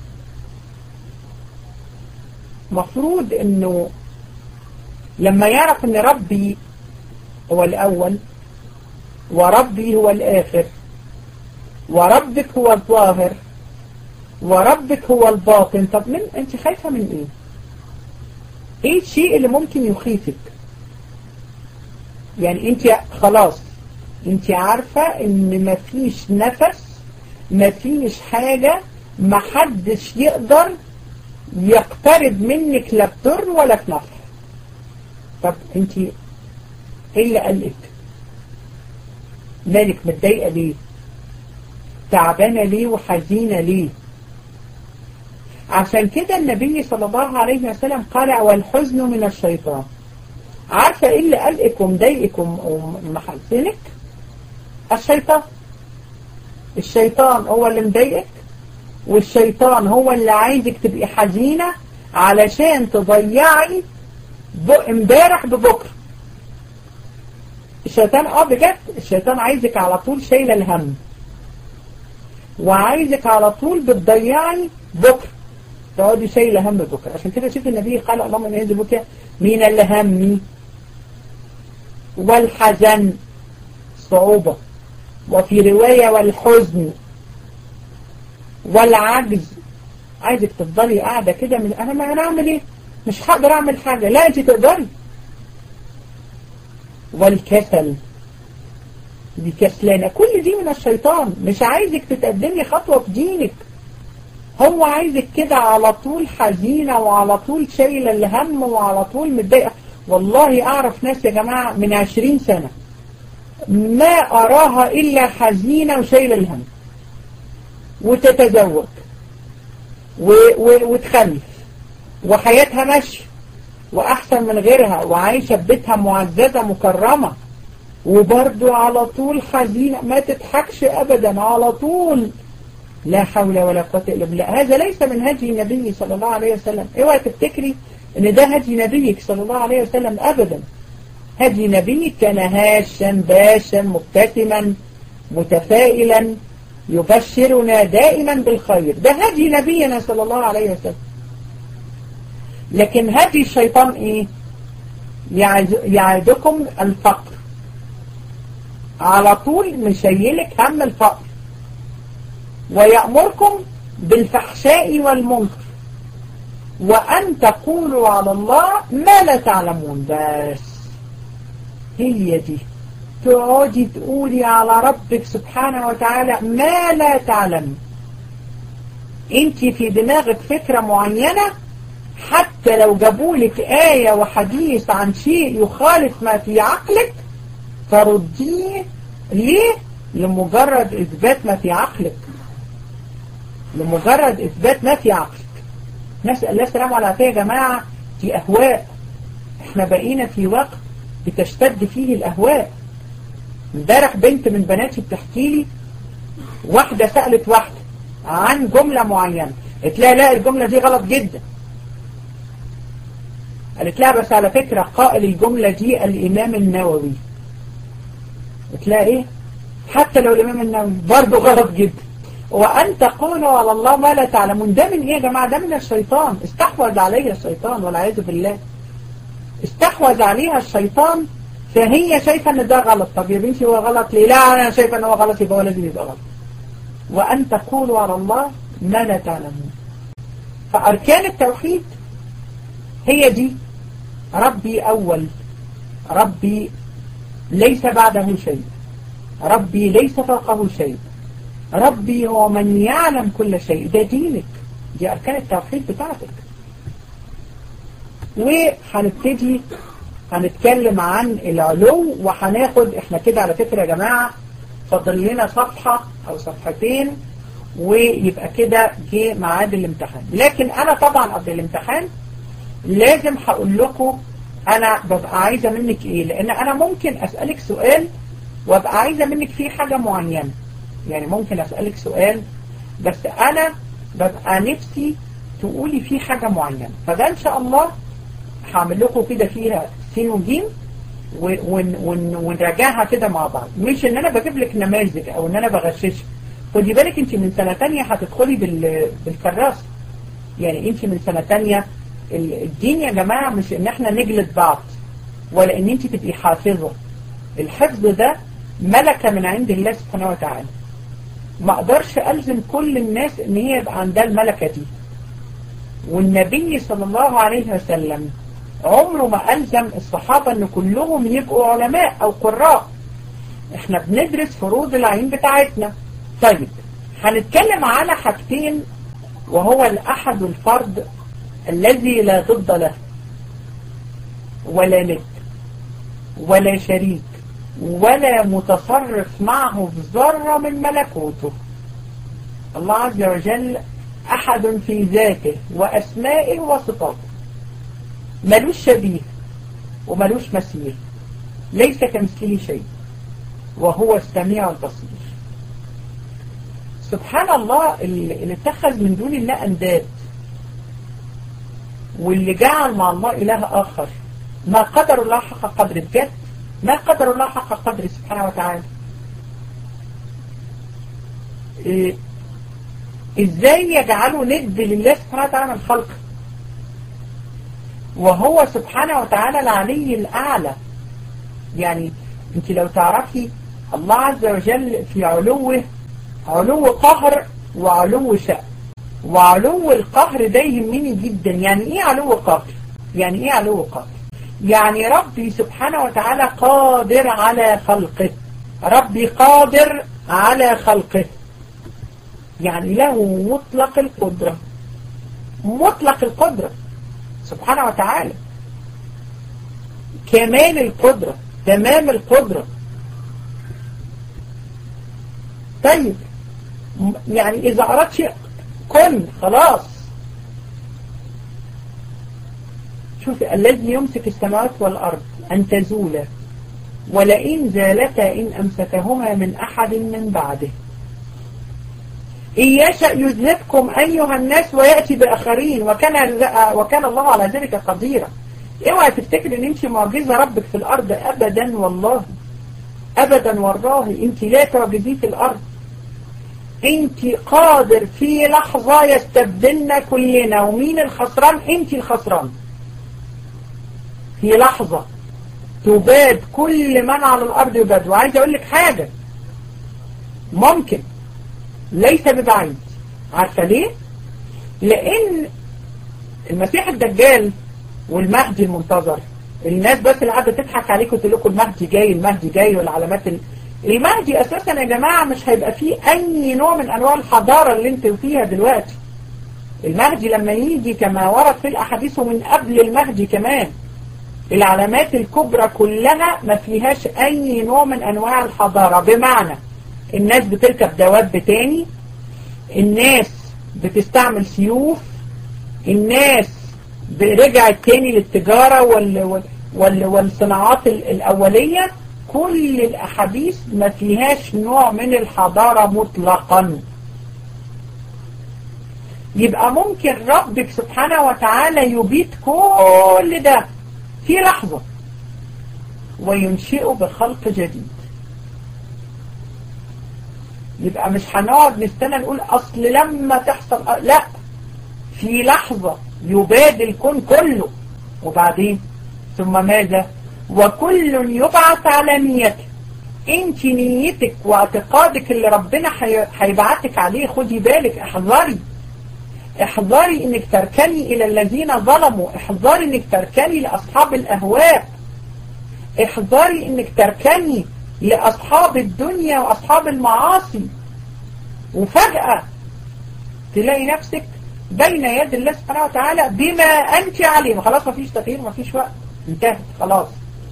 مفروض إنه لما يعرف إن ربي هو الأول وربي هو الآخر وربك هو الظاهر وربك هو الباطن طب من انت خايفة من ايه ايه الشيء اللي ممكن يخيفك يعني انت خلاص انت عارفة ان مفيش نفس مفيش حاجة محدش يقدر يقترب منك لا بضر ولا بنفع طب انت ايه اللي قالك مالك متضايقة ليه تعبانة ليه وحزينة ليه عشان كده النبي صلى الله عليه وسلم قال والحزن من الشيطان عارفة ايه اللي قلقك ومضايقك ومحزنك الشيطان الشيطان هو اللي مضايقك والشيطان هو اللي عايزك تبقي حزينة علشان تضيعي امبارح ببكرة الشيطان اه بجد الشيطان عايزك على طول شايلة الهم وعايزك على طول بتضيعي بكرة تقعدي شايلة هم بكرة عشان كده شوف النبي قال اللهم اني اعوذ بك من الهم والحزن صعوبة وفي رواية والحزن والعجز عايزك تفضلي قاعدة كده من انا ما انا اعمل ايه مش هقدر اعمل حاجة لا انت تقدري والكسل دي كسلانة كل دي من الشيطان مش عايزك تتقدمي خطوة في دينك هو عايزك كده على طول حزينة وعلى طول شايلة الهم وعلى طول متضايقة والله اعرف ناس يا جماعة من عشرين سنة ما أراها إلا حزينة وشايلة الهم وتتزوج و... و... وتخلف وحياتها ماشية وأحسن من غيرها وعايشة ببيتها معززة مكرمة وبرضو على طول حزينة ما تضحكش أبدا على طول لا حول ولا قوة إلا بالله هذا ليس من هدي النبي صلى الله عليه وسلم اوعى تفتكري ان ده هدي نبيك صلى الله عليه وسلم أبدا هدي نبيك كان هاشا باشا مبتسما متفائلا يبشرنا دائما بالخير ده هدي نبينا صلى الله عليه وسلم لكن هدي الشيطان ايه يعدكم الفقر على طول مشيلك هم الفقر ويأمركم بالفحشاء والمنكر وأن تقولوا على الله ما لا تعلمون بس هي دي تقعدي تقولي على ربك سبحانه وتعالى ما لا تعلم انت في دماغك فكرة معينة حتى لو جابولك آية وحديث عن شيء يخالف ما في عقلك ترديه ليه؟ لمجرد إثبات ما في عقلك لمجرد إثبات ما في عقلك نسأل الله السلام عليكم يا جماعة دي أهواء احنا بقينا في وقت بتشتد فيه الأهواء امبارح بنت من بناتي بتحكي لي واحدة سألت واحدة عن جملة معينة قالت لها لا الجملة دي غلط جدا قالت لها بس على فكرة قائل الجملة دي الإمام النووي قلت لها ايه حتى لو الإمام النووي برضه غلط جدا وأن تقولوا على الله ما لا تعلمون ده من إيه يا جماعة ده من الشيطان استحوذ عليها الشيطان والعياذ بالله استحوذ عليها الشيطان فهي شايفة ان ده غلط طب يا بنتي هو غلط ليه لا أنا شايفة ان هو غلط يبقى هو لازم يبقى غلط وأن تقولوا على الله ما لا تعلمون فأركان التوحيد هي دي ربي أول ربي ليس بعده شيء ربي ليس فوقه شيء ربي هو من يعلم كل شيء ده دينك دي أركان التوحيد بتاعتك وهنبتدي هنتكلم عن العلو وهناخد احنا كده على فكرة يا جماعة فاضل لنا صفحة او صفحتين ويبقى كده جه ميعاد الامتحان لكن انا طبعا قبل الامتحان لازم هقول لكم انا ببقى عايزة منك ايه لان انا ممكن اسألك سؤال وابقى عايزة منك فيه حاجة معينة يعني ممكن اسألك سؤال بس انا ببقى نفسي تقولي فيه حاجة معينة فده ان شاء الله هعمل لكم كده فيها سين وجيم ونراجعها كده مع بعض مش ان انا بجيب لك نماذج او ان انا بغششك خدي بالك انت من سنة تانية هتدخلي بال... بالكراسة يعني انت من سنة تانية الدين يا جماعة مش ان احنا نجلد بعض ولا ان انت تبقي حافظة الحفظ ده ملكة من عند الله سبحانه وتعالى ما اقدرش الزم كل الناس ان هي يبقى عندها الملكة دي والنبي صلى الله عليه وسلم عمره ما ألزم الصحابة ان كلهم يبقوا علماء او قراء احنا بندرس فروض العين بتاعتنا طيب هنتكلم على حاجتين وهو الأحد الفرد الذي لا ضد له ولا ند ولا شريك ولا متصرف معه ذرة من ملكوته الله عز وجل أحد في ذاته وأسمائه وصفاته ملوش شبيه وملوش مثيل ليس كمثله شيء وهو السميع البصير سبحان الله اللي اتخذ من دون الله أنداد واللي جعل مع الله إله آخر ما قدر الله حق قدر بجد ما قدر الله حق قدر سبحانه وتعالى إيه ازاي يجعلوا ند لله سبحانه وتعالى من خلقه وهو سبحانه وتعالى العلي الأعلى يعني انت لو تعرفي الله عز وجل في علوه علو قهر وعلو شأن وعلو القهر ده يهمني جدا يعني ايه علو قهر يعني ايه علو قهر يعني ربي سبحانه وتعالى قادر على خلقه ربي قادر على خلقه يعني له مطلق القدرة مطلق القدرة سبحانه وتعالى كمال القدرة تمام القدرة طيب يعني إذا أردت شيء كن خلاص شوف الذي يمسك السماوات والأرض أن تزولا ولئن زالتا إن أمسكهما من أحد من بعده إن يشأ يذهبكم أيها الناس ويأتي بآخرين وكان, وكان الله على ذلك قديرا اوعى تفتكر ان انت معجزة ربك في الارض ابدا والله ابدا والله انت لا تعجزيه في الارض انت قادر في لحظة يستبدلنا كلنا ومين الخسران انت الخسران في لحظة تباد كل من على الارض يباد وعايز اقول لك حاجة ممكن ليس ببعيد عارفة ليه لان المسيح الدجال والمهدي المنتظر الناس بس اللي قاعده تضحك عليكم وتقول لكم المهدي جاي المهدي جاي والعلامات ال... المهدي اساسا يا جماعه مش هيبقى فيه اي نوع من انواع الحضاره اللي انتوا فيها دلوقتي المهدي لما يجي كما ورد في الاحاديث ومن قبل المهدي كمان العلامات الكبرى كلها ما فيهاش اي نوع من انواع الحضاره بمعنى الناس بتركب دواب تاني الناس بتستعمل سيوف الناس رجعت تاني للتجارة وال وال والصناعات الأولية كل الأحاديث ما فيهاش نوع من الحضارة مطلقا يبقى ممكن ربك سبحانه وتعالى يبيت كل ده في لحظة وينشئه بخلق جديد يبقى مش هنقعد نستنى نقول أصل لما تحصل لا في لحظة يباد الكون كله وبعدين ثم ماذا وكل يبعث على نيته انت نيتك واعتقادك اللي ربنا هيبعتك عليه خدي بالك احذري احذري انك تركني الى الذين ظلموا احذري انك تركني لاصحاب الاهواء احذري انك تركني لاصحاب الدنيا واصحاب المعاصي وفجأة تلاقي نفسك بين يد الله سبحانه وتعالى بما أنت عليه خلاص مفيش تغيير مفيش وقت انتهت خلاص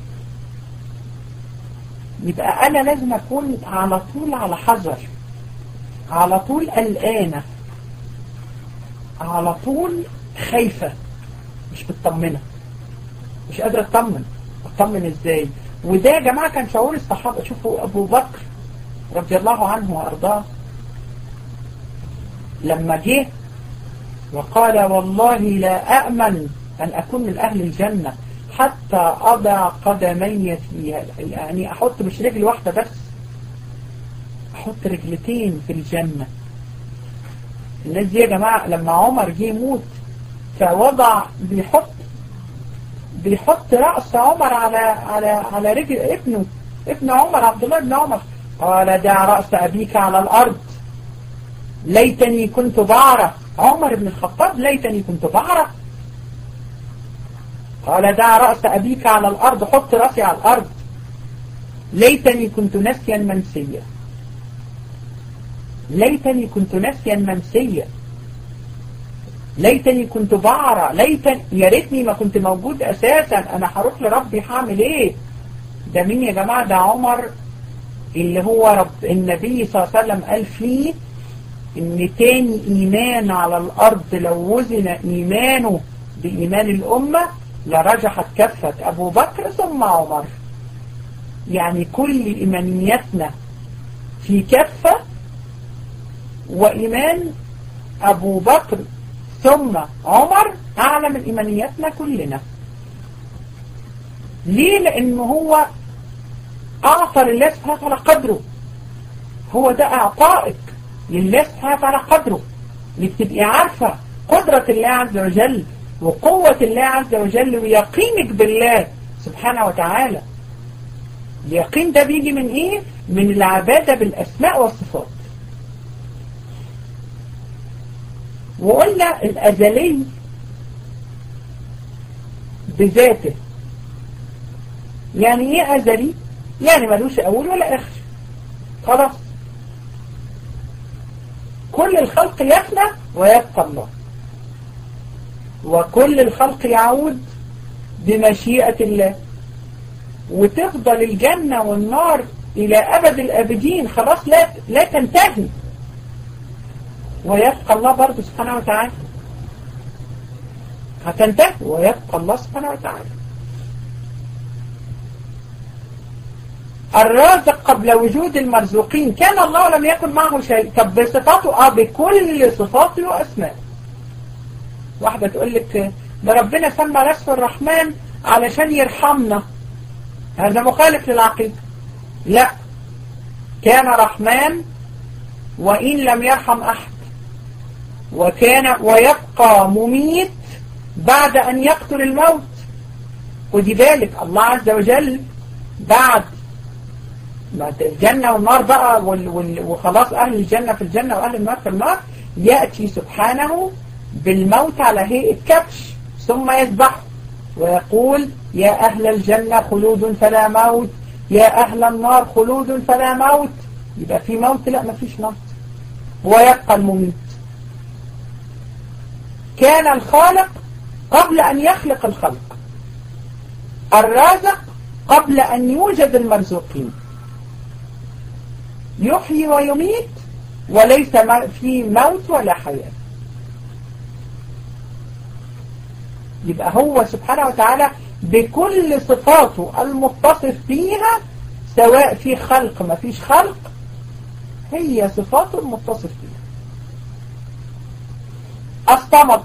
يبقى أنا لازم أكون على طول على حذر على طول قلقانة على طول خايفة مش مطمنة مش قادرة اطمن اطمن ازاي وده يا جماعة كان شعور الصحابة شوفوا أبو بكر رضي الله عنه وأرضاه لما جه وقال والله لا أأمن أن أكون من أهل الجنة حتى أضع قدمي فيها يعني أحط مش رجل واحدة بس أحط رجلتين في الجنة الناس دي يا جماعة لما عمر جه يموت فوضع بيحط بيحط رأس عمر على على على رجل ابنه ابن عمر عبد الله بن عمر قال دع رأس أبيك على الأرض ليتني كنت بعرف عمر بن الخطاب ليتني كنت بعرف قال دع رأس أبيك على الأرض حط رأسي على الأرض ليتني كنت نسيا منسيا ليتني كنت نسيا منسيا ليتني كنت بعرى ليتني يا ريتني ما كنت موجود أساسا أنا هروح لربي هعمل إيه ده مين يا جماعة ده عمر اللي هو رب النبي صلى الله عليه وسلم قال فيه ان تاني ايمان على الارض لو وزن ايمانه بايمان الامة لرجحت كفة ابو بكر ثم عمر يعني كل ايمانياتنا في كفة وايمان ابو بكر ثم عمر اعلى من ايمانياتنا كلنا ليه لانه هو اعطى لله سبحانه وتعالى قدره هو ده اعطائك لله سبحانه وتعالى قدره انك تبقي عارفة قدرة الله عز وجل وقوة الله عز وجل ويقينك بالله سبحانه وتعالى اليقين ده بيجي من ايه من العبادة بالاسماء والصفات وقلنا الازلي بذاته يعني ايه ازلي يعني ملوش اول ولا اخر خلاص كل الخلق يفنى ويبقى الله وكل الخلق يعود بمشيئة الله وتفضل الجنة والنار إلى أبد الآبدين خلاص لا لا تنتهي ويبقى الله برضه سبحانه وتعالى هتنتهي ويبقى الله سبحانه وتعالى الرازق قبل وجود المرزوقين كان الله لم يكن معه شيء طب بصفاته اه بكل صفاته واسمائه واحدة تقول لك ده ربنا سمى نفسه الرحمن علشان يرحمنا هذا مخالف للعقيدة لا كان رحمن وإن لم يرحم أحد وكان ويبقى مميت بعد أن يقتل الموت ودي بالك الله عز وجل بعد الجنة والنار بقى وخلاص أهل الجنة في الجنة وأهل النار في النار يأتي سبحانه بالموت على هيئة كبش ثم يذبح ويقول يا أهل الجنة خلود فلا موت يا أهل النار خلود فلا موت يبقى في موت لا ما فيش موت ويبقى المميت كان الخالق قبل أن يخلق الخلق الرازق قبل أن يوجد المرزوقين يحيي ويميت وليس في موت ولا حياة يبقى هو سبحانه وتعالى بكل صفاته المتصف فيها سواء في خلق ما فيش خلق هي صفاته المتصف فيها الصمد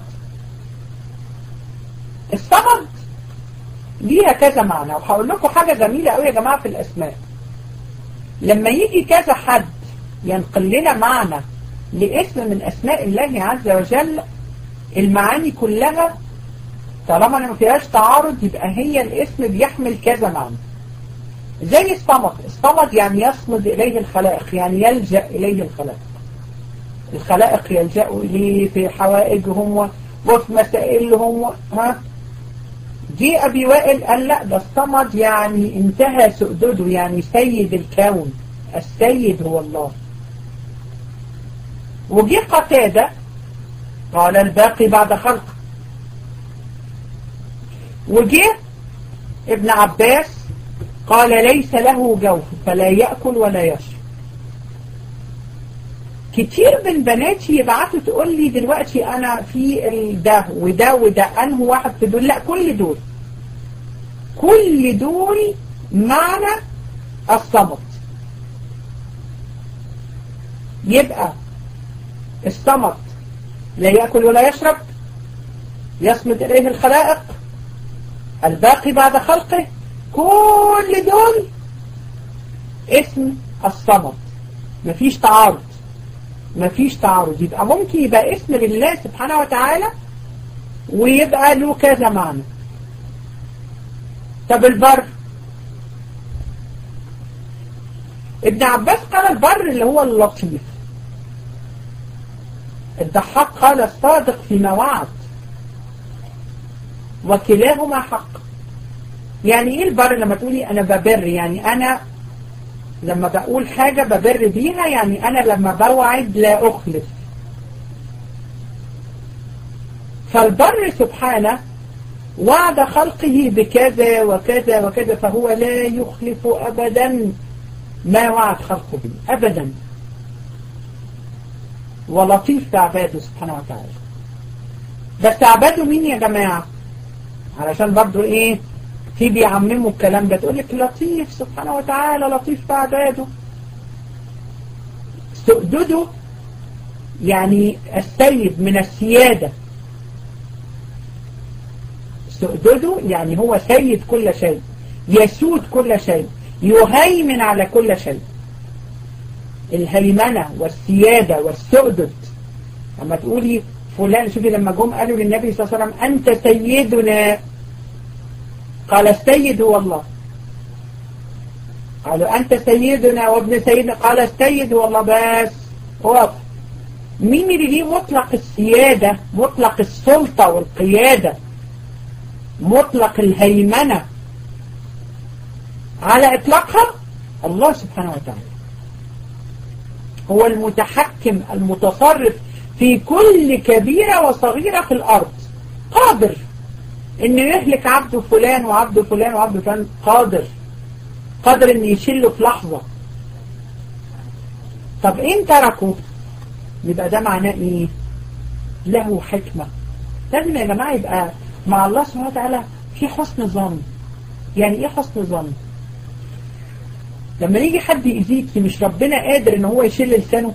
الصمد ليها كذا معنى وهقول لكم حاجة جميلة قوي يا جماعة في الأسماء لما يجي كذا حد ينقل لنا معنى لاسم من أسماء الله عز وجل المعاني كلها طالما ما فيهاش تعارض يبقى هي الاسم بيحمل كذا معنى زي الصمد الصمد يعني يصمد إليه الخلائق يعني يلجأ إليه الخلائق الخلائق يلجأوا إليه في حوائجهم وفي مسائلهم ها جه أبي وائل قال لا ده الصمد يعني انتهى سؤدده يعني سيد الكون السيد هو الله وجه قتادة قال الباقي بعد خلق وجه ابن عباس قال ليس له جوف فلا يأكل ولا يشرب كتير من بناتي يبعتوا تقول لي دلوقتي انا في ده وده وده انه واحد في دول لا كل دول كل دول معنى الصمت يبقى الصمت لا يأكل ولا يشرب يصمد إليه الخلائق الباقي بعد خلقه كل دول اسم الصمت مفيش تعارض مفيش تعارض يبقى ممكن يبقى اسم لله سبحانه وتعالى ويبقى له كذا معنى طب البر ابن عباس قال البر اللي هو اللطيف الضحاك قال الصادق فيما وعد وكلاهما حق يعني ايه البر لما تقولي انا ببر يعني انا لما بقول حاجة ببر بيها يعني انا لما بوعد لا اخلف فالبر سبحانه وعد خلقه بكذا وكذا وكذا فهو لا يخلف ابدا ما وعد خلقه به ابدا ولطيف بعباده سبحانه وتعالى بس عباده مين يا جماعة علشان برضو ايه في بيعمموا الكلام ده تقول لك لطيف سبحانه وتعالى لطيف بعباده سؤدده يعني السيد من السيادة سؤدده يعني هو سيد كل شيء يسود كل شيء يهيمن على كل شيء الهيمنة والسيادة والسؤدد لما تقولي فلان شوفي لما جم قالوا للنبي صلى الله عليه وسلم أنت سيدنا قال السيد هو الله قالوا أنت سيدنا وابن سيدنا قال السيد هو الله بس هو مين اللي ليه مطلق السيادة مطلق السلطة والقيادة مطلق الهيمنة على إطلاقها الله سبحانه وتعالى هو المتحكم المتصرف في كل كبيرة وصغيرة في الأرض قادر إنه يهلك عبد فلان وعبد فلان وعبد فلان قادر قادر إنه يشله في لحظة طب إن تركوا يبقى ده معناه إيه له حكمة لازم يا جماعة يبقى مع الله سبحانه وتعالى في حسن ظن يعني ايه حسن ظن لما يجي حد يأذيكي مش ربنا قادر ان هو يشيل لسانه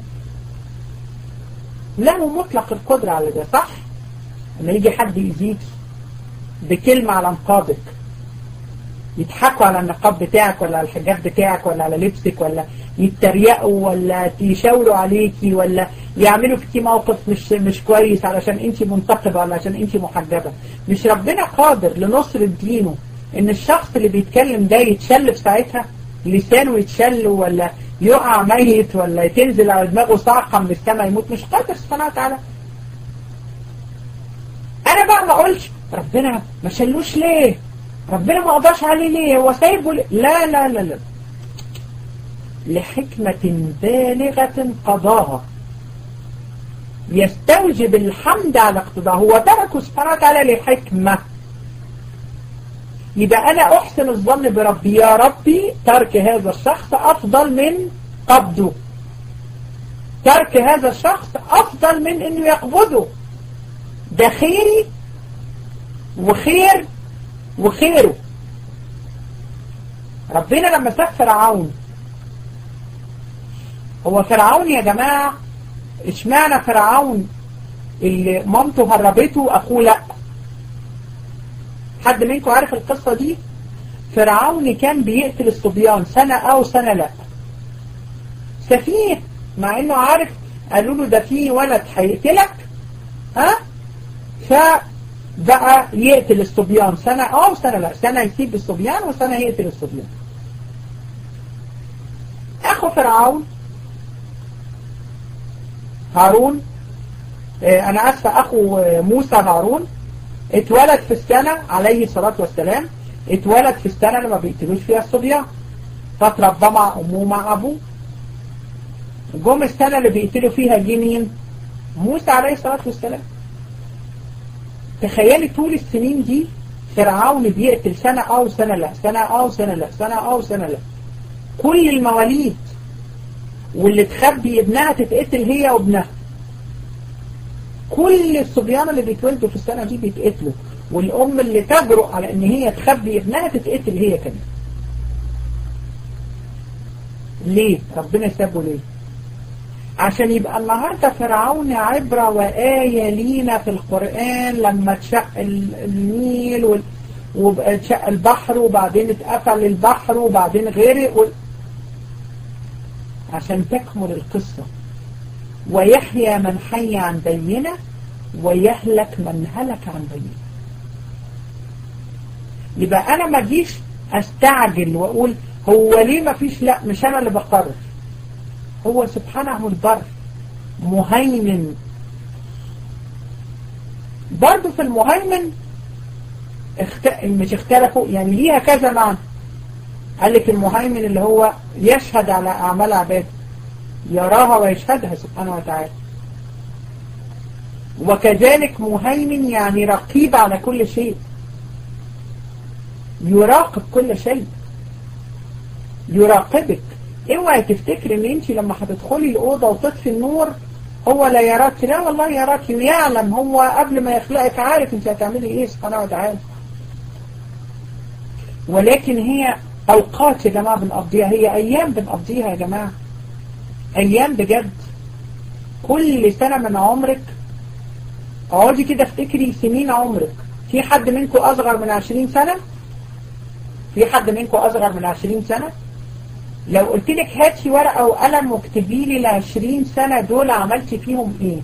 له مطلق القدرة على ده صح لما يجي حد يأذيكي بكلمة على نقابك يضحكوا على النقاب بتاعك ولا على الحجاب بتاعك ولا على لبسك ولا يتريقوا ولا يشاوروا عليكي ولا يعملوا فيكي موقف مش مش كويس علشان انت منتقبة ولا عشان انت محجبة مش ربنا قادر لنصر دينه ان الشخص اللي بيتكلم ده يتشل في ساعتها لسانه يتشل ولا يقع ميت ولا تنزل على دماغه صاعقة من السماء يموت مش قادر سبحانه وتعالى انا بقى ما اقولش ربنا ما شلوش ليه ربنا ما قضاش عليه ليه هو سايبه ليه لا لا لا لا لحكمة بالغة قضاها يستوجب الحمد على اقتضاء هو تركه سبحانه وتعالى لحكمة يبقى أنا أحسن الظن بربي يا ربي ترك هذا الشخص أفضل من قبضه ترك هذا الشخص أفضل من أنه يقبضه ده خيري وخير وخيره ربنا لما ساب فرعون هو فرعون يا جماعة اشمعنى فرعون اللي مامته هربته اخوه لا حد منكم عارف القصة دي فرعون كان بيقتل الصبيان سنة او سنة لا سفيه مع انه عارف قالوا له ده في ولد هيقتلك ها فبقى يقتل الصبيان سنة او سنة لا سنة يسيب الصبيان وسنة يقتل الصبيان اخو فرعون هارون اه انا اسفة اخو موسى هارون اتولد في السنة عليه الصلاة والسلام اتولد في السنة اللي ما بيقتلوش فيها الصبيان فتربى مع امه مع ابوه جم السنة اللي بيقتلوا فيها جه مين موسى عليه الصلاة والسلام تخيلي طول السنين دي فرعون بيقتل سنة او سنة لا سنة او سنة لا سنة او سنة لا كل المواليد واللي تخبي ابنها تتقتل هي وابنها كل الصبيان اللي بيتولدوا في السنة دي بيتقتلوا والأم اللي تجرؤ على ان هي تخبي ابنها تتقتل هي كمان ليه ربنا سابه ليه عشان يبقى النهاردة فرعون عبرة وآية لينا في القرآن لما تشق النيل وال... واتشق البحر وبعدين اتقفل البحر وبعدين غرق و... عشان تكمل القصة ويحيى من حي عن بينة ويهلك من هلك عن بينة يبقى انا ما جيش استعجل واقول هو ليه ما فيش لا مش انا اللي بقرر هو سبحانه البر مهيمن برضه في المهيمن اخت... مش اختلفوا يعني ليها كذا معنى قال لك المهيمن اللي هو يشهد على أعمال عباده يراها ويشهدها سبحانه وتعالى وكذلك مهيمن يعني رقيب على كل شيء يراقب كل شيء يراقبك اوعي تفتكري ان انت لما هتدخلي الاوضه وتطفي النور هو لا يراك لا والله يراك ويعلم هو قبل ما يخلقك عارف انت هتعملي ايه سبحانه وتعالى ولكن هي اوقات يا جماعه بنقضيها هي ايام بنقضيها يا جماعه ايام بجد كل سنه من عمرك اقعدي كده افتكري سنين عمرك في حد منكم اصغر من 20 سنه في حد منكم اصغر من 20 سنه لو قلت لك هاتي ورقة وقلم واكتبي لي ال 20 سنة دول عملتي فيهم ايه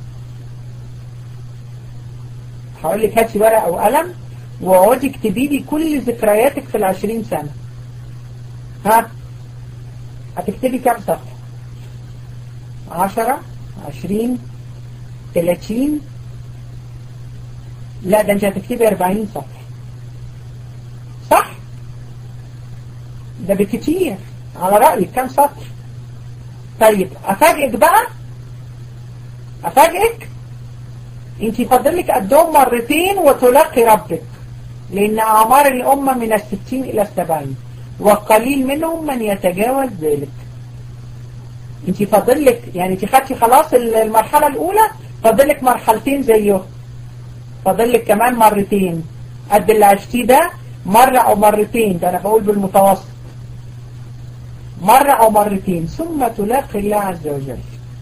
هقول لك هاتي ورقة وقلم واقعدي اكتبي لي كل ذكرياتك في ال 20 سنة ها هتكتبي كام صفحة 10 20 30 لا ده انت هتكتبي 40 صفحة صح ده بكتير على رأيك كام سطر طيب افاجئك بقى افاجئك انت فاضلك قدهم مرتين وتلاقي ربك لان اعمار الامة من الستين الى السبعين وقليل منهم من يتجاوز ذلك انت فاضل لك يعني انت خدتي خلاص المرحلة الاولى فاضل لك مرحلتين زيه فاضل لك كمان مرتين قد اللي عشتيه ده مرة او مرتين ده انا بقول بالمتوسط مرة او مرتين ثم تلاقي الله عز وجل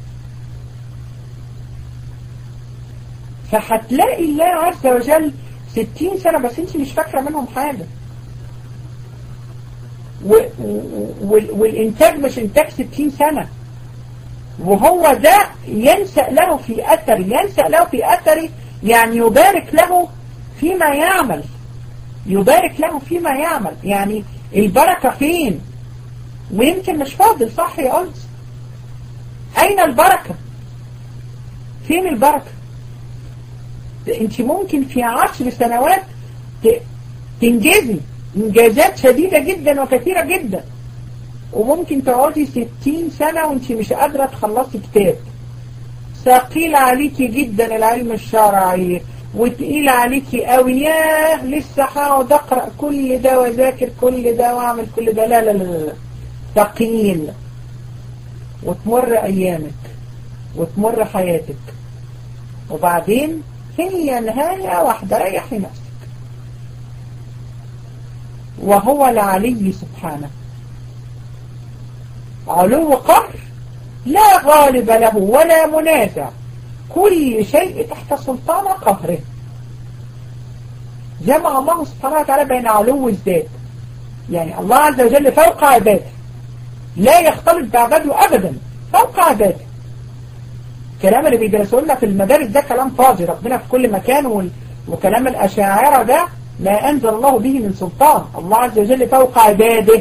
فهتلاقي الله عز وجل ستين سنة بس انت مش فاكرة منهم حاجة والإنتاج مش إنتاج ستين سنة وهو ده ينسأ له في أثر ينسأ له في أثر يعني يبارك له فيما يعمل يبارك له فيما يعمل يعني البركة فين ويمكن مش فاضل صح يا أنس أين البركة فين البركة انت ممكن في عشر سنوات تنجزي انجازات شديدة جدا وكثيرة جدا وممكن تقعدي ستين سنة وانت مش قادرة تخلصي كتاب ثقيل عليكي جدا العلم الشرعي وتقيل عليكي قوي ياه لسه هقعد اقرا كل ده واذاكر كل ده واعمل كل ده لا لا لا لا ثقيل وتمر ايامك وتمر حياتك وبعدين هي نهاية واحدة ريحي نفسك وهو العلي سبحانه علو قهر لا غالب له ولا منازع كل شيء تحت سلطان قهره جمع الله سبحانه وتعالى بين علو الذات يعني الله عز وجل فوق عباده لا يختلط بعباده أبدا فوق عباده الكلام اللي بيدرسوا لنا في المدارس ده كلام فاضي ربنا في كل مكان وكلام الأشاعرة ده ما أنزل الله به من سلطان الله عز وجل فوق عباده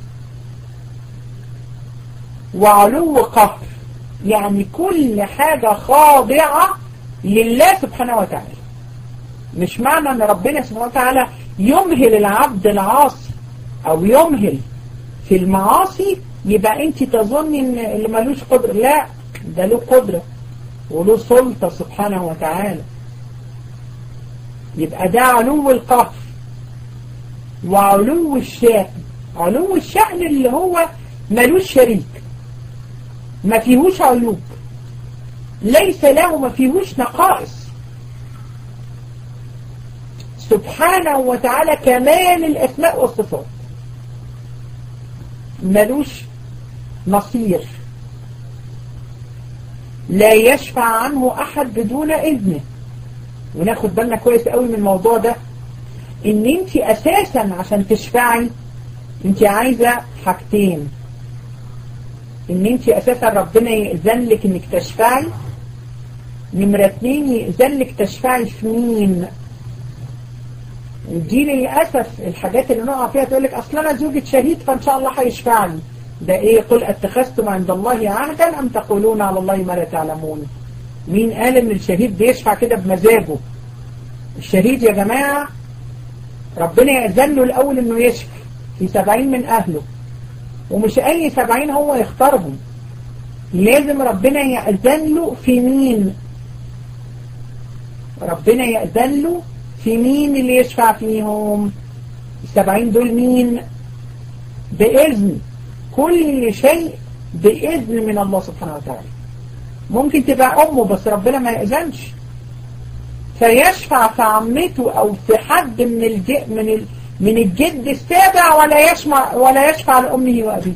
وعلو قهر يعني كل حاجة خاضعة لله سبحانه وتعالى مش معنى ان ربنا سبحانه وتعالى يمهل العبد العاصي او يمهل في المعاصي يبقى انت تظني ان اللي ملوش قدرة لا ده له قدرة وله سلطة سبحانه وتعالى يبقى ده علو القهر وعلو الشأن علو الشأن اللي هو ملوش شريك ما فيهوش عيوب ليس له ما فيهوش نقائص سبحانه وتعالى كمال الأسماء والصفات ملوش نصير لا يشفع عنه أحد بدون إذنه وناخد بالنا كويس قوي من الموضوع ده ان انت اساسا عشان تشفعي انت عايزة حاجتين ان انت اساسا ربنا يأذن لك انك تشفعي نمرة اتنين يأذن لك تشفعي في مين دي للأسف الحاجات اللي نقع فيها تقول لك اصل انا زوجة شهيد فان شاء الله هيشفعني ده ايه قل اتخذتم عند الله عهدا ام تقولون على الله ما لا تعلمون مين قال ان الشهيد بيشفع كده بمزاجه الشهيد يا جماعة ربنا يأذن له الأول انه يشفع في سبعين من أهله ومش أي سبعين هو يختارهم لازم ربنا يأذن له في مين ربنا يأذن له في مين اللي يشفع فيهم السبعين دول مين بإذن كل شيء بإذن من الله سبحانه وتعالى ممكن تبقى أمه بس ربنا ما يأذنش فيشفع في عمته أو في حد من الج... من ال... من الجد السابع ولا يشفع ولا يشفع لأمه وأبيه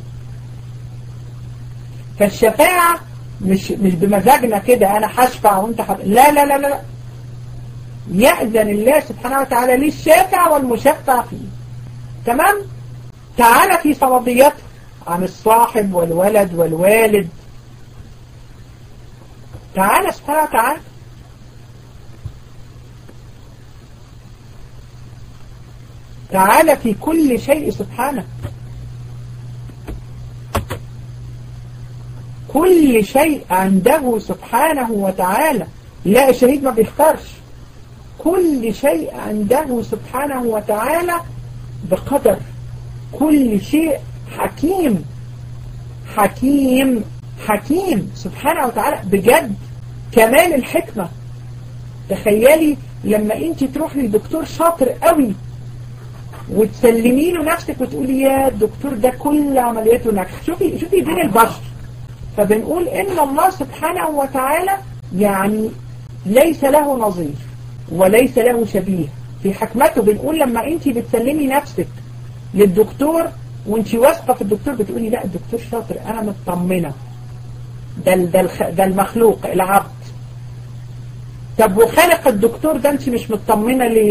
فالشفاعة مش مش بمزاجنا كده أنا هشفع وأنت حب... لا لا لا لا يأذن الله سبحانه وتعالى للشافع والمشفع فيه تمام تعالى في صمديته عن الصاحب والولد والوالد تعالى سبحانه وتعالى تعالى في كل شيء سبحانه كل شيء عنده سبحانه وتعالى لا الشهيد ما بيختارش كل شيء عنده سبحانه وتعالى بقدر كل شيء حكيم حكيم حكيم سبحانه وتعالى بجد كمال الحكمة تخيلي لما انت تروحي لدكتور شاطر قوي وتسلمي له نفسك وتقولي يا الدكتور ده كل عملياته ناجحه شوفي شوفي بين البشر فبنقول ان الله سبحانه وتعالى يعني ليس له نظير وليس له شبيه في حكمته بنقول لما انت بتسلمي نفسك للدكتور وانت واثقه في الدكتور بتقولي لا الدكتور شاطر انا مطمنه ده ده ده المخلوق العبد طب وخلق الدكتور ده انت مش مطمنه ليه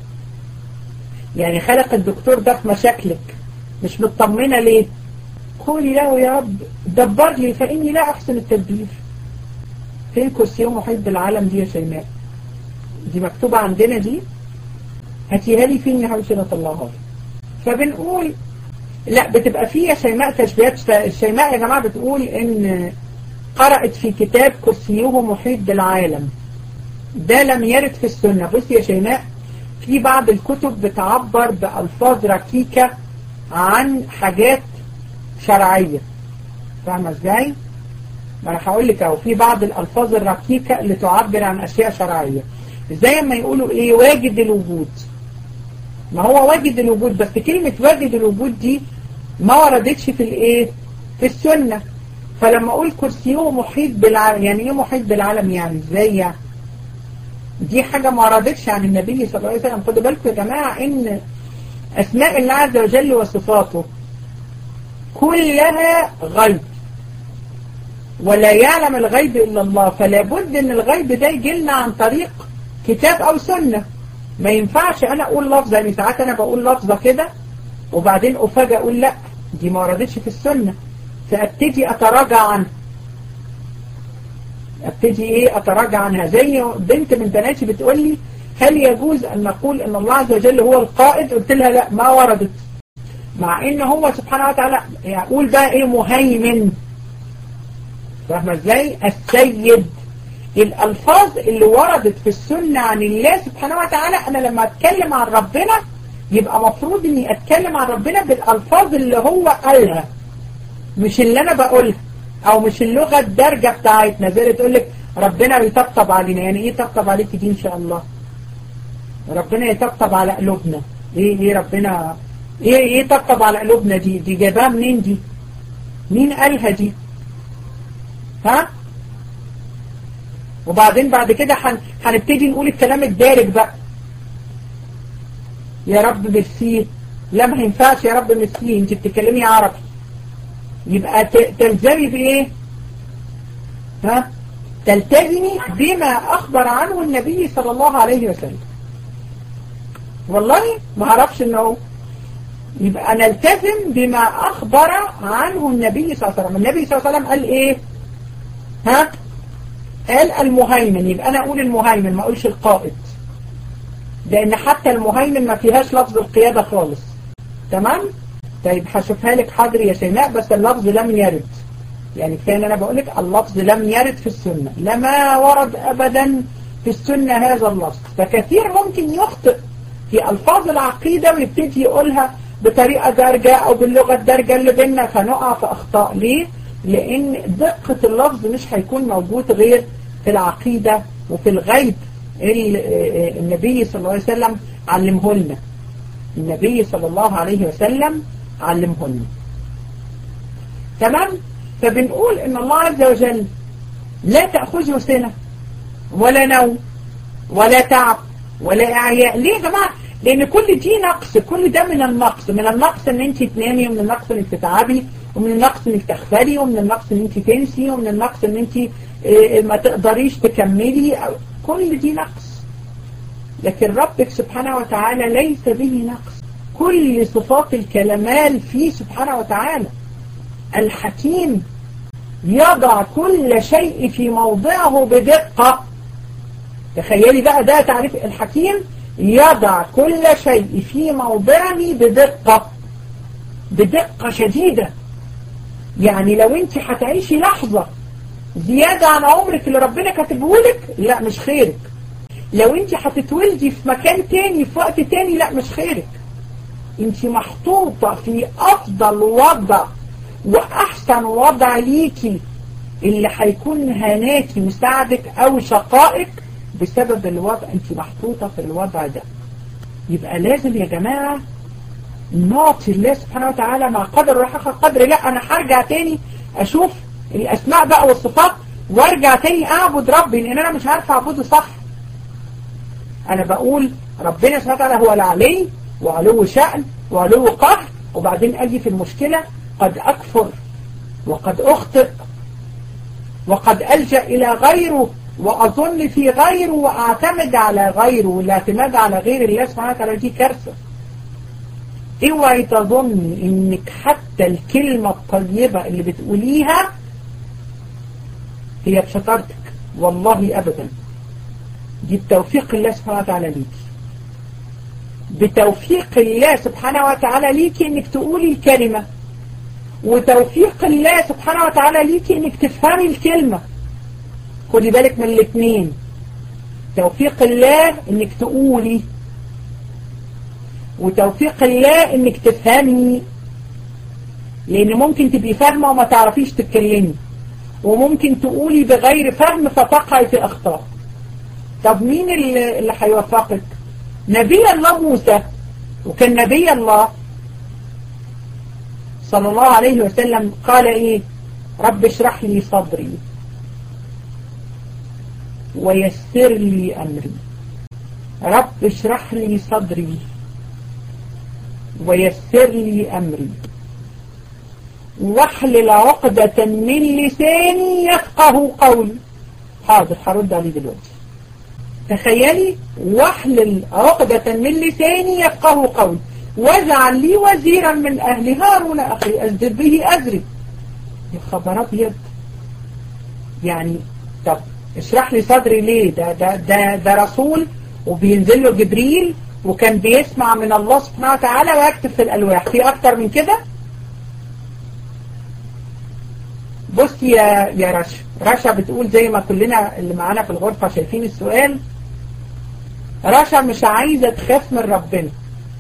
يعني خلق الدكتور ده في مشاكلك مش مطمنه ليه قولي له يا رب دبر لي فاني لا احسن التدبير فين كرسي محيط بالعالم دي يا شيماء دي مكتوبة عندنا دي هاتيها لي فين يا حبيبتي نطلعها فبنقول لا بتبقى فيه يا شيماء تشبيهات الشيماء يا جماعة بتقول ان قرأت في كتاب كرسيه محيط بالعالم ده لم يرد في السنة بصي يا شيماء في بعض الكتب بتعبر بألفاظ ركيكة عن حاجات شرعية فاهمة ازاي؟ ما انا هقول لك اهو في بعض الالفاظ الركيكه اللي تعبر عن اشياء شرعيه زي ما يقولوا ايه واجد الوجود ما هو واجد الوجود بس كلمه واجد الوجود دي ما وردتش في الايه في السنه فلما اقول كرسيه محيط بالعالم يعني ايه محيط بالعالم يعني ازاي يعني دي حاجه ما وردتش عن النبي صلى الله عليه وسلم خدوا بالكم يا جماعه ان اسماء الله عز وجل وصفاته كلها غيب ولا يعلم الغيب إلا الله فلا بد ان الغيب ده يجي لنا عن طريق كتاب أو سنة ما ينفعش أنا أقول لفظة يعني ساعات أنا بقول لفظة كده وبعدين أفاجئ أقول لا دي ما وردتش في السنة فأبتدي أتراجع عنها أبتدي إيه أتراجع عنها زي بنت من بناتي بتقول لي هل يجوز أن نقول أن الله عز وجل هو القائد قلت لها لا ما وردت مع ان هو سبحانه وتعالى يقول بقى ايه مهيمن فاهمة ازاي السيد الالفاظ اللي وردت في السنة عن الله سبحانه وتعالى انا لما اتكلم عن ربنا يبقى مفروض اني اتكلم عن ربنا بالالفاظ اللي هو قالها مش اللي انا بقولها او مش اللغة الدارجة بتاعتنا زي اللي تقول لك ربنا يطبطب علينا يعني ايه يطبطب عليك دي ان شاء الله ربنا يطبطب على قلوبنا ايه ايه ربنا ايه ايه يطبطب على قلوبنا دي دي جابها منين دي مين قالها دي ها وبعدين بعد كده هنبتدي نقول الكلام الدارج بقى يا رب ميرسي لا ما ينفعش يا رب ميرسي انت بتتكلمي عربي يبقى تلزمي بايه ها تلتزمي بما اخبر عنه النبي صلى الله عليه وسلم والله ما اعرفش انه يبقى نلتزم بما اخبر عنه النبي صلى الله عليه وسلم النبي صلى الله عليه وسلم قال ايه ها قال المهيمن يبقى انا اقول المهيمن ما اقولش القائد لان حتى المهيمن ما فيهاش لفظ القيادة خالص تمام طيب هشوفها لك حاضر يا شيماء بس اللفظ لم يرد يعني كفايه ان انا بقول لك اللفظ لم يرد في السنة لما ورد ابدا في السنة هذا اللفظ فكثير ممكن يخطئ في الفاظ العقيدة ويبتدي يقولها بطريقة دارجة او باللغة الدارجة اللي بيننا فنقع في اخطاء ليه لان دقة اللفظ مش هيكون موجود غير في العقيدة وفي الغيب النبي صلى الله عليه وسلم علمه لنا النبي صلى الله عليه وسلم علمه لنا تمام فبنقول ان الله عز وجل لا تأخذه سنة ولا نوم ولا تعب ولا اعياء ليه يا جماعة لان كل دي نقص كل ده من النقص من النقص ان انت تنامي ومن النقص انك تتعبي ومن النقص انك تغفلي ومن النقص ان انت تنسي ومن النقص ان انت ما تقدريش تكملي كل دي نقص لكن ربك سبحانه وتعالى ليس به نقص كل صفات الكمال فيه سبحانه وتعالى الحكيم يضع كل شيء في موضعه بدقة تخيلي بقى ده تعريف الحكيم يضع كل شيء في موضعه بدقة بدقة شديدة يعني لو انت هتعيشي لحظة زيادة عن عمرك اللي ربنا كاتبهولك لا مش خيرك لو انت هتتولدي في مكان تاني في وقت تاني لا مش خيرك انت محطوطة في افضل وضع واحسن وضع ليكي اللي هيكون هناكي مساعدك او شقائك بسبب الوضع انت محطوطة في الوضع ده يبقى لازم يا جماعة نعطي الله سبحانه وتعالى مع قدر وحق قدر لا انا هرجع تاني اشوف الاسماء بقى والصفات وارجع تاني اعبد ربي لان انا مش عارف اعبده صح انا بقول ربنا سبحانه وتعالى هو العلي وعلو شأن وعلو قهر وبعدين اجي في المشكلة قد اكفر وقد اخطئ وقد ألجأ إلى غيره وأظن في غيره وأعتمد على غيره والاعتماد على غير الله سبحانه وتعالى دي كارثة اوعي تظن انك حتى الكلمة الطيبة اللي بتقوليها هي بشطارتك والله ابدا دي بتوفيق الله سبحانه وتعالى ليكي بتوفيق الله سبحانه وتعالى ليكي انك تقولي الكلمة وتوفيق الله سبحانه وتعالى ليكي انك تفهمي الكلمة خدي بالك من الاثنين توفيق الله انك تقولي وتوفيق الله انك تفهمي لان ممكن تبقي فاهمة وما تعرفيش تتكلمي وممكن تقولي بغير فهم فتقعي في اخطاء طب مين اللي, اللي هيوفقك نبي الله موسى وكان نبي الله صلى الله عليه وسلم قال ايه رب اشرح لي صدري ويسر لي امري رب اشرح لي صدري ويسر لي امري واحلل عقدة من لساني يفقه قولي حاضر هرد عليه دلوقتي تخيلي واحلل عقدة من لساني يفقه قولي واجعل لي وزيرا من أهل هارون أخي أزدر به أزري يا خبر أبيض يعني طب اشرح لي صدري ليه ده, ده, ده, ده رسول وبينزل له جبريل وكان بيسمع من الله سبحانه وتعالى ويكتب في الألواح في أكتر من كده بصي يا يا رشا رشا بتقول زي ما كلنا اللي معانا في الغرفة شايفين السؤال رشا مش عايزة تخاف من ربنا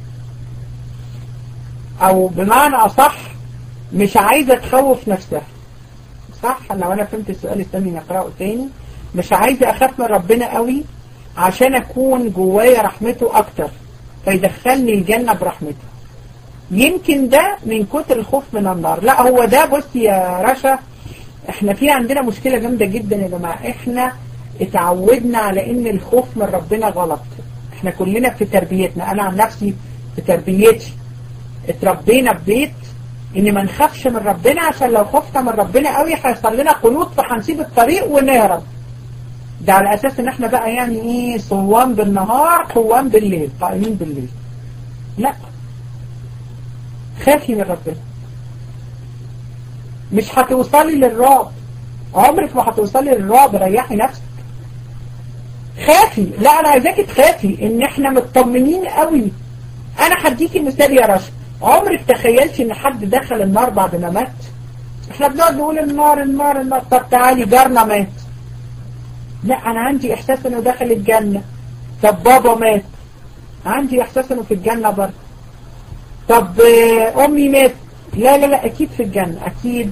او بمعنى اصح مش عايزة تخوف نفسها صح لو انا فهمت السؤال الثاني نقرأه تاني مش عايزة اخاف من ربنا قوي عشان اكون جوايا رحمته اكتر فيدخلني الجنة برحمته يمكن ده من كتر الخوف من النار لا هو ده بصي يا رشا احنا في عندنا مشكلة جامدة جدا يا جماعة احنا اتعودنا على ان الخوف من ربنا غلط احنا كلنا في تربيتنا انا عن نفسي في تربيتي اتربينا في بيت ان ما نخافش من ربنا عشان لو خفنا من ربنا قوي هيحصل لنا قنوط فهنسيب الطريق ونهرب ده على اساس ان احنا بقى يعني ايه صوام بالنهار قوام بالليل قائمين بالليل لا خافي من ربنا مش هتوصلي للرعب عمرك ما هتوصلي للرعب ريحي نفسك خافي لا انا عايزاكي تخافي ان احنا مطمنين قوي انا هديكي مثال يا رشا عمرك تخيلتي ان حد دخل النار بعد ما مات احنا بنقعد نقول النار النار النار طب تعالي جارنا مات لا انا عندي احساس انه دخل الجنة طب بابا مات عندي احساس انه في الجنة برضه طب امي مات لا لا لا اكيد في الجنة اكيد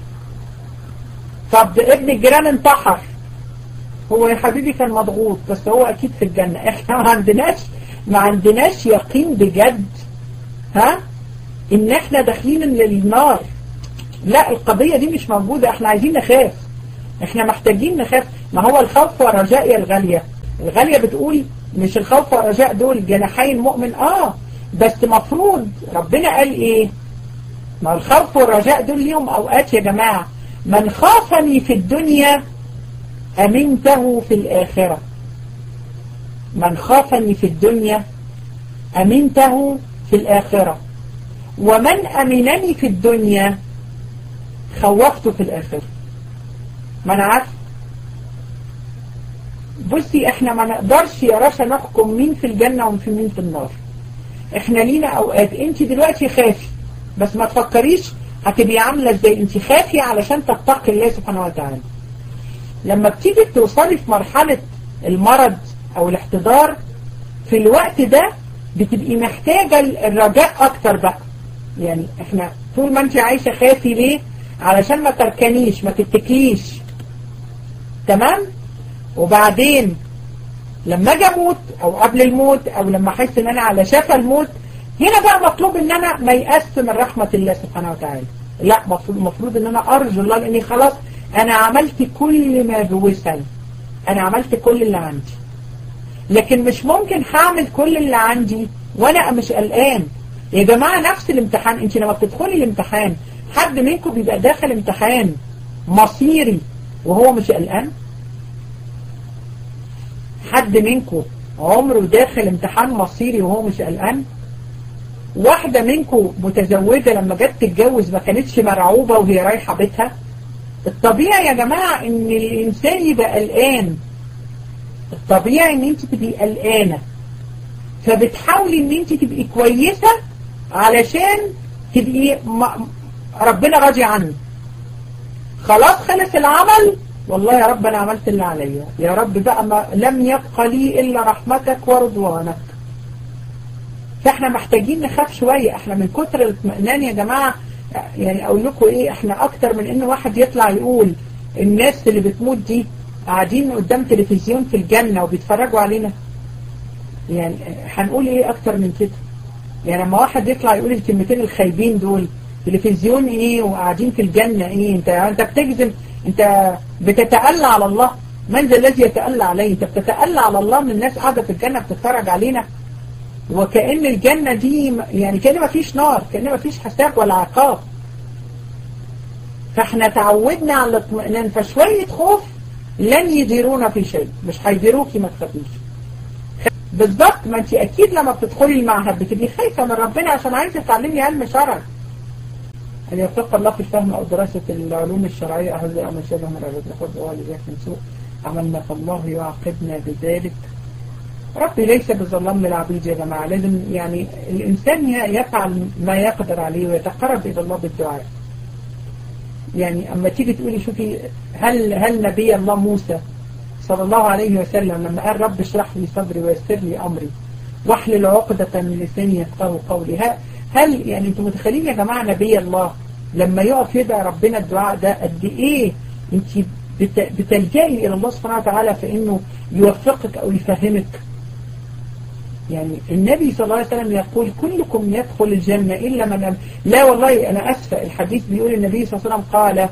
طب ابن الجيران انتحر هو يا حبيبي كان مضغوط بس هو اكيد في الجنة احنا ما عندناش ما عندناش يقين بجد ها ان احنا داخلين للنار لا القضية دي مش موجودة احنا عايزين نخاف احنا محتاجين نخاف ما هو الخوف والرجاء يا الغالية الغالية بتقول مش الخوف والرجاء دول جناحي المؤمن اه بس مفروض ربنا قال ايه ما الخوف والرجاء دول ليهم اوقات يا جماعة من خافني في الدنيا امنته في الاخرة من خافني في الدنيا امنته في الاخرة ومن امنني في الدنيا خوفته في الاخرة ما انا عارف بصي احنا ما نقدرش يا رشا نحكم مين في الجنة ومين مين في النار احنا لينا اوقات انت دلوقتي خافي بس ما تفكريش هتبقي عاملة ازاي انت خافي علشان تتقي الله سبحانه وتعالى لما بتيجي توصلي في مرحلة المرض او الاحتضار في الوقت ده بتبقي محتاجة الرجاء اكتر بقى يعني احنا طول ما انت عايشة خافي ليه علشان ما تركنيش ما تتكليش تمام وبعدين لما اجي اموت او قبل الموت او لما احس ان انا على شفا الموت هنا بقى مطلوب ان انا ما يأس من رحمة الله سبحانه وتعالى لا المفروض المفروض ان انا ارجو الله لاني خلاص انا عملت كل ما بوسعي انا عملت كل اللي عندي لكن مش ممكن هعمل كل اللي عندي وانا مش قلقان يا جماعة نفس الامتحان انت لما بتدخلي الامتحان حد منكم بيبقى داخل امتحان مصيري وهو مش قلقان حد منكم عمره داخل امتحان مصيري وهو مش قلقان واحدة منكم متزوجة لما جت تتجوز ما كانتش مرعوبة وهي رايحة بيتها الطبيعي يا جماعة ان الانسان يبقى قلقان الطبيعي ان انت تبقي قلقانة فبتحاولي ان انت تبقي كويسة علشان تبقي ربنا راضي عنك خلاص خلص العمل والله يا رب انا عملت اللي عليا يا رب بقى ما لم يبقى لي الا رحمتك ورضوانك فاحنا محتاجين نخاف شوية احنا من كتر الاطمئنان يا جماعة يعني اقول لكم ايه احنا اكتر من ان واحد يطلع يقول الناس اللي بتموت دي قاعدين قدام تلفزيون في الجنة وبيتفرجوا علينا يعني هنقول ايه اكتر من كده يعني لما واحد يطلع يقول الكلمتين الخايبين دول تلفزيون ايه وقاعدين في الجنة ايه انت انت بتجزم انت بتتألى على الله من ذا الذي يتألى عليه انت بتتألى على الله من الناس قاعدة في الجنة بتتفرج علينا وكأن الجنة دي يعني كأن ما فيش نار كأن ما فيش حساب ولا عقاب فاحنا تعودنا على الاطمئنان فشوية خوف لن يديرونا في شيء مش هيديروكي ما تخافيش بالظبط ما انت اكيد لما بتدخلي المعهد بتبقي خايفة من ربنا عشان عايزة تتعلمي علم شرع أن يوفق الله في الفهم أو دراسة العلوم الشرعية أهل أو شبه من العباد لخذ والديك من سوء عملنا فالله يعاقبنا بذلك ربي ليس بظلام للعبيد يا جماعة لازم يعني الإنسان يفعل ما يقدر عليه ويتقرب إلى الله بالدعاء يعني أما تيجي تقولي شوفي هل هل نبي الله موسى صلى الله عليه وسلم لما قال رب اشرح لي صدري ويسر لي أمري واحلل عقدة من لساني يفقهوا قولي هل يعني انتم متخيلين يا جماعة نبي الله لما يقف يدعي ربنا الدعاء ده قد ايه انت بتلجئي الى الله سبحانه وتعالى في انه يوفقك او يفهمك يعني النبي صلى الله عليه وسلم يقول كلكم يدخل الجنة إلا من أم... لا والله أنا أسفة الحديث بيقول النبي صلى الله عليه وسلم قال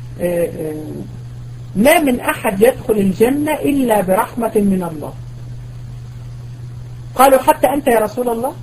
ما من أحد يدخل الجنة إلا برحمة من الله قالوا حتى أنت يا رسول الله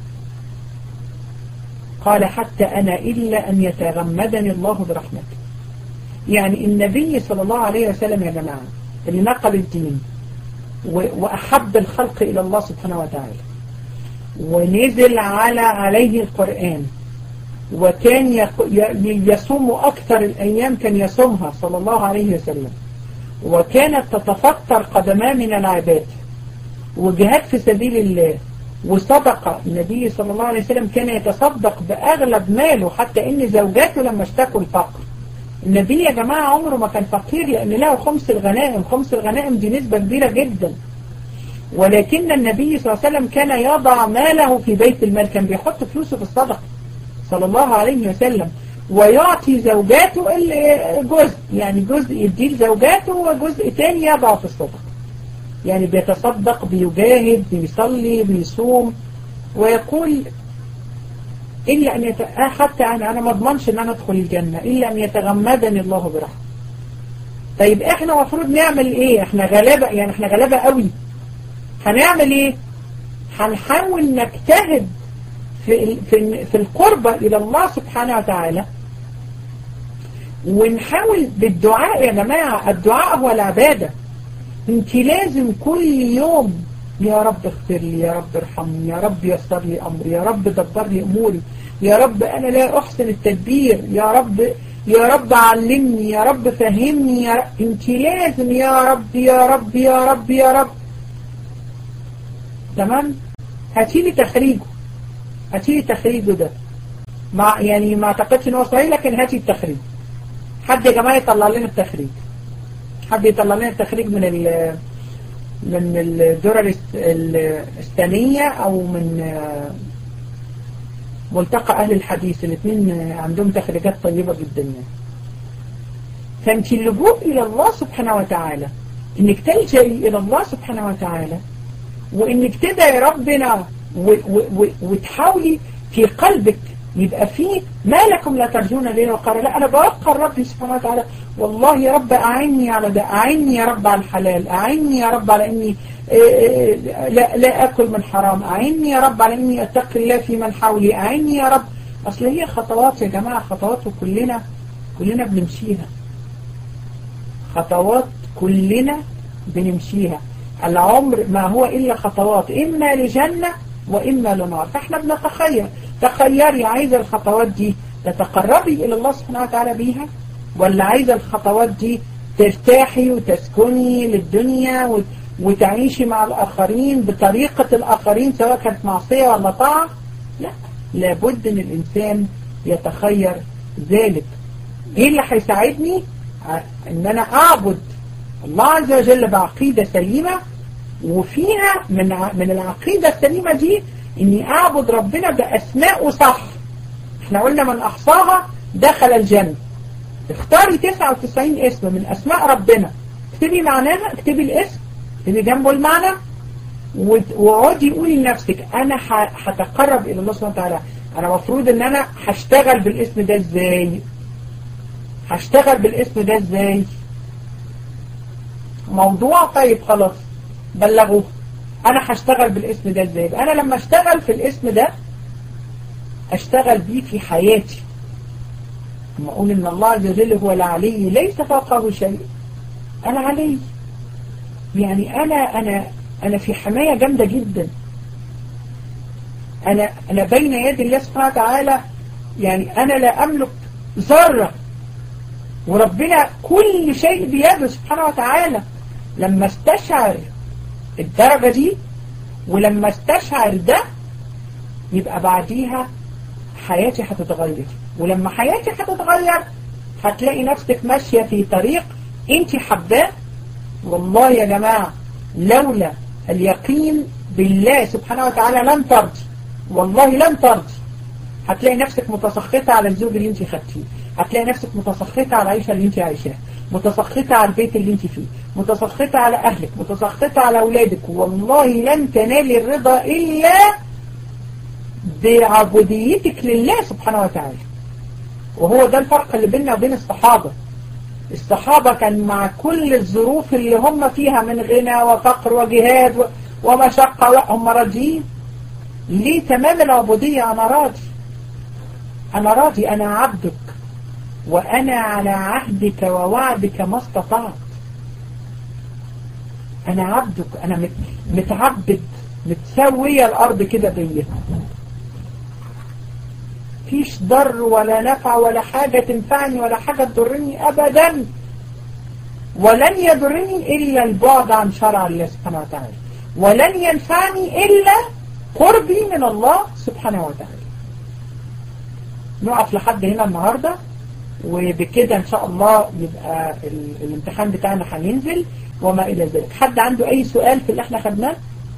قال حتى أنا إلا أن يتغمدني الله برحمته يعني النبي صلى الله عليه وسلم يا جماعة اللي نقل الدين وأحب الخلق إلى الله سبحانه وتعالى ونزل على عليه القرآن وكان يصوم أكثر الأيام كان يصومها صلى الله عليه وسلم وكانت تتفطر قدماه من العباد وجهاد في سبيل الله وصدق النبي صلى الله عليه وسلم كان يتصدق بأغلب ماله حتى إن زوجاته لما اشتكوا الفقر النبي يا جماعة عمره ما كان فقير لأن له خمس الغنائم خمس الغنائم دي نسبة كبيرة جدا ولكن النبي صلى الله عليه وسلم كان يضع ماله في بيت المال كان بيحط فلوسه في الصدقة صلى الله عليه وسلم ويعطي زوجاته جزء يعني جزء يديه لزوجاته وجزء تاني يضع في الصدقة يعني بيتصدق بيجاهد بيصلي بيصوم ويقول إلا أن يت... حتى أنا أنا ما اضمنش أن أنا أدخل الجنة إلا أن يتغمدني الله برحمة طيب إحنا المفروض نعمل إيه إحنا غلابة يعني إحنا غلابة قوي هنعمل إيه هنحاول نجتهد في في في القربة إلى الله سبحانه وتعالى ونحاول بالدعاء يا جماعة الدعاء هو العبادة انت لازم كل يوم يا رب اغفر لي يا رب ارحمني يا رب يسر لي امري يا رب دبر لي اموري يا رب انا لا احسن التدبير يا رب يا رب علمني يا رب فهمني يا رب انت لازم يا رب يا رب يا رب يا رب تمام هاتيلي تخريجه هاتيلي تخريجه ده مع يعني ما اعتقدش ان هو صحيح لكن هاتي التخريج حد يا جماعه يطلع لنا التخريج حد يطلع لنا التخريج من ال من الدرر الثانية أو من ملتقى أهل الحديث الاثنين عندهم تخريجات طيبة جدا يعني. فأنت اللجوء إلى الله سبحانه وتعالى إنك تلجئي إلى الله سبحانه وتعالى وإنك تدعي ربنا وتحاولي في قلبك يبقى في ما لكم لا ترجون لي وقال لا أنا بوقر ربي سبحانه وتعالى والله يا رب أعني على ده أعني يا رب على الحلال أعني يا رب على إني لا, لا أكل من حرام أعني يا رب على إني أتقي الله في من حولي أعني يا رب أصل هي خطوات يا جماعة خطوات وكلنا كلنا بنمشيها خطوات كلنا بنمشيها العمر ما هو إلا خطوات إما لجنة وإما لنار فإحنا بنتخير تخيري عايزة الخطوات دي تتقربي إلى الله سبحانه وتعالى بيها ولا عايزة الخطوات دي ترتاحي وتسكني للدنيا وتعيشي مع الآخرين بطريقة الآخرين سواء كانت معصية ولا طاعة لا لابد ان الإنسان يتخير ذلك ايه اللي هيساعدني ان انا اعبد الله عز وجل بعقيدة سليمة وفيها من من العقيدة السليمة دي اني اعبد ربنا باسماء صح احنا قلنا من احصاها دخل الجنة اختاري 99 اسم من اسماء ربنا اكتبي معناها اكتبي الاسم اكتبي جنبه المعنى واقعدي قولي لنفسك انا هتقرب الى الله سبحانه وتعالى انا مفروض ان انا هشتغل بالاسم ده ازاي هشتغل بالاسم ده ازاي موضوع طيب خلاص بلغوه انا هشتغل بالاسم ده ازاي انا لما اشتغل في الاسم ده اشتغل بيه في حياتي لما اقول ان الله عز وجل هو العلي ليس فوقه شيء انا علي يعني انا انا انا في حماية جامدة جدا انا انا بين يدي الله سبحانه وتعالى يعني انا لا املك ذرة وربنا كل شيء بيده سبحانه وتعالى لما استشعر الدرجة دي ولما استشعر ده يبقى بعديها حياتي هتتغير ولما حياتي هتتغير هتلاقي نفسك ماشية في طريق انت حباه والله يا جماعة لولا اليقين بالله سبحانه وتعالى لن ترضي والله لن ترضي هتلاقي نفسك متسخطة على الزوج اللي انت خدتيه هتلاقي نفسك متسخطة على العيشة اللي انت عايشاها متسخطة على البيت اللي انت فيه متسخطة على اهلك متسخطة على اولادك والله لن تنالي الرضا الا بعبوديتك لله سبحانه وتعالى وهو ده الفرق اللي بيننا وبين الصحابة الصحابة كان مع كل الظروف اللي هم فيها من غنى وفقر وجهاد ومشقة هم راضيين ليه تمام العبودية أنا راضي أنا راضي أنا عبدك وأنا على عهدك ووعدك ما استطعت أنا عبدك أنا متعبد متسوية الأرض كده بيا فيش ضر ولا نفع ولا حاجة تنفعني ولا حاجة تضرني أبدا ولن يضرني إلا البعد عن شرع الله سبحانه وتعالى ولن ينفعني إلا قربي من الله سبحانه وتعالى نقف لحد هنا النهاردة وبكده إن شاء الله يبقى الامتحان بتاعنا هينزل وما إلى ذلك حد عنده أي سؤال في اللي احنا خدناه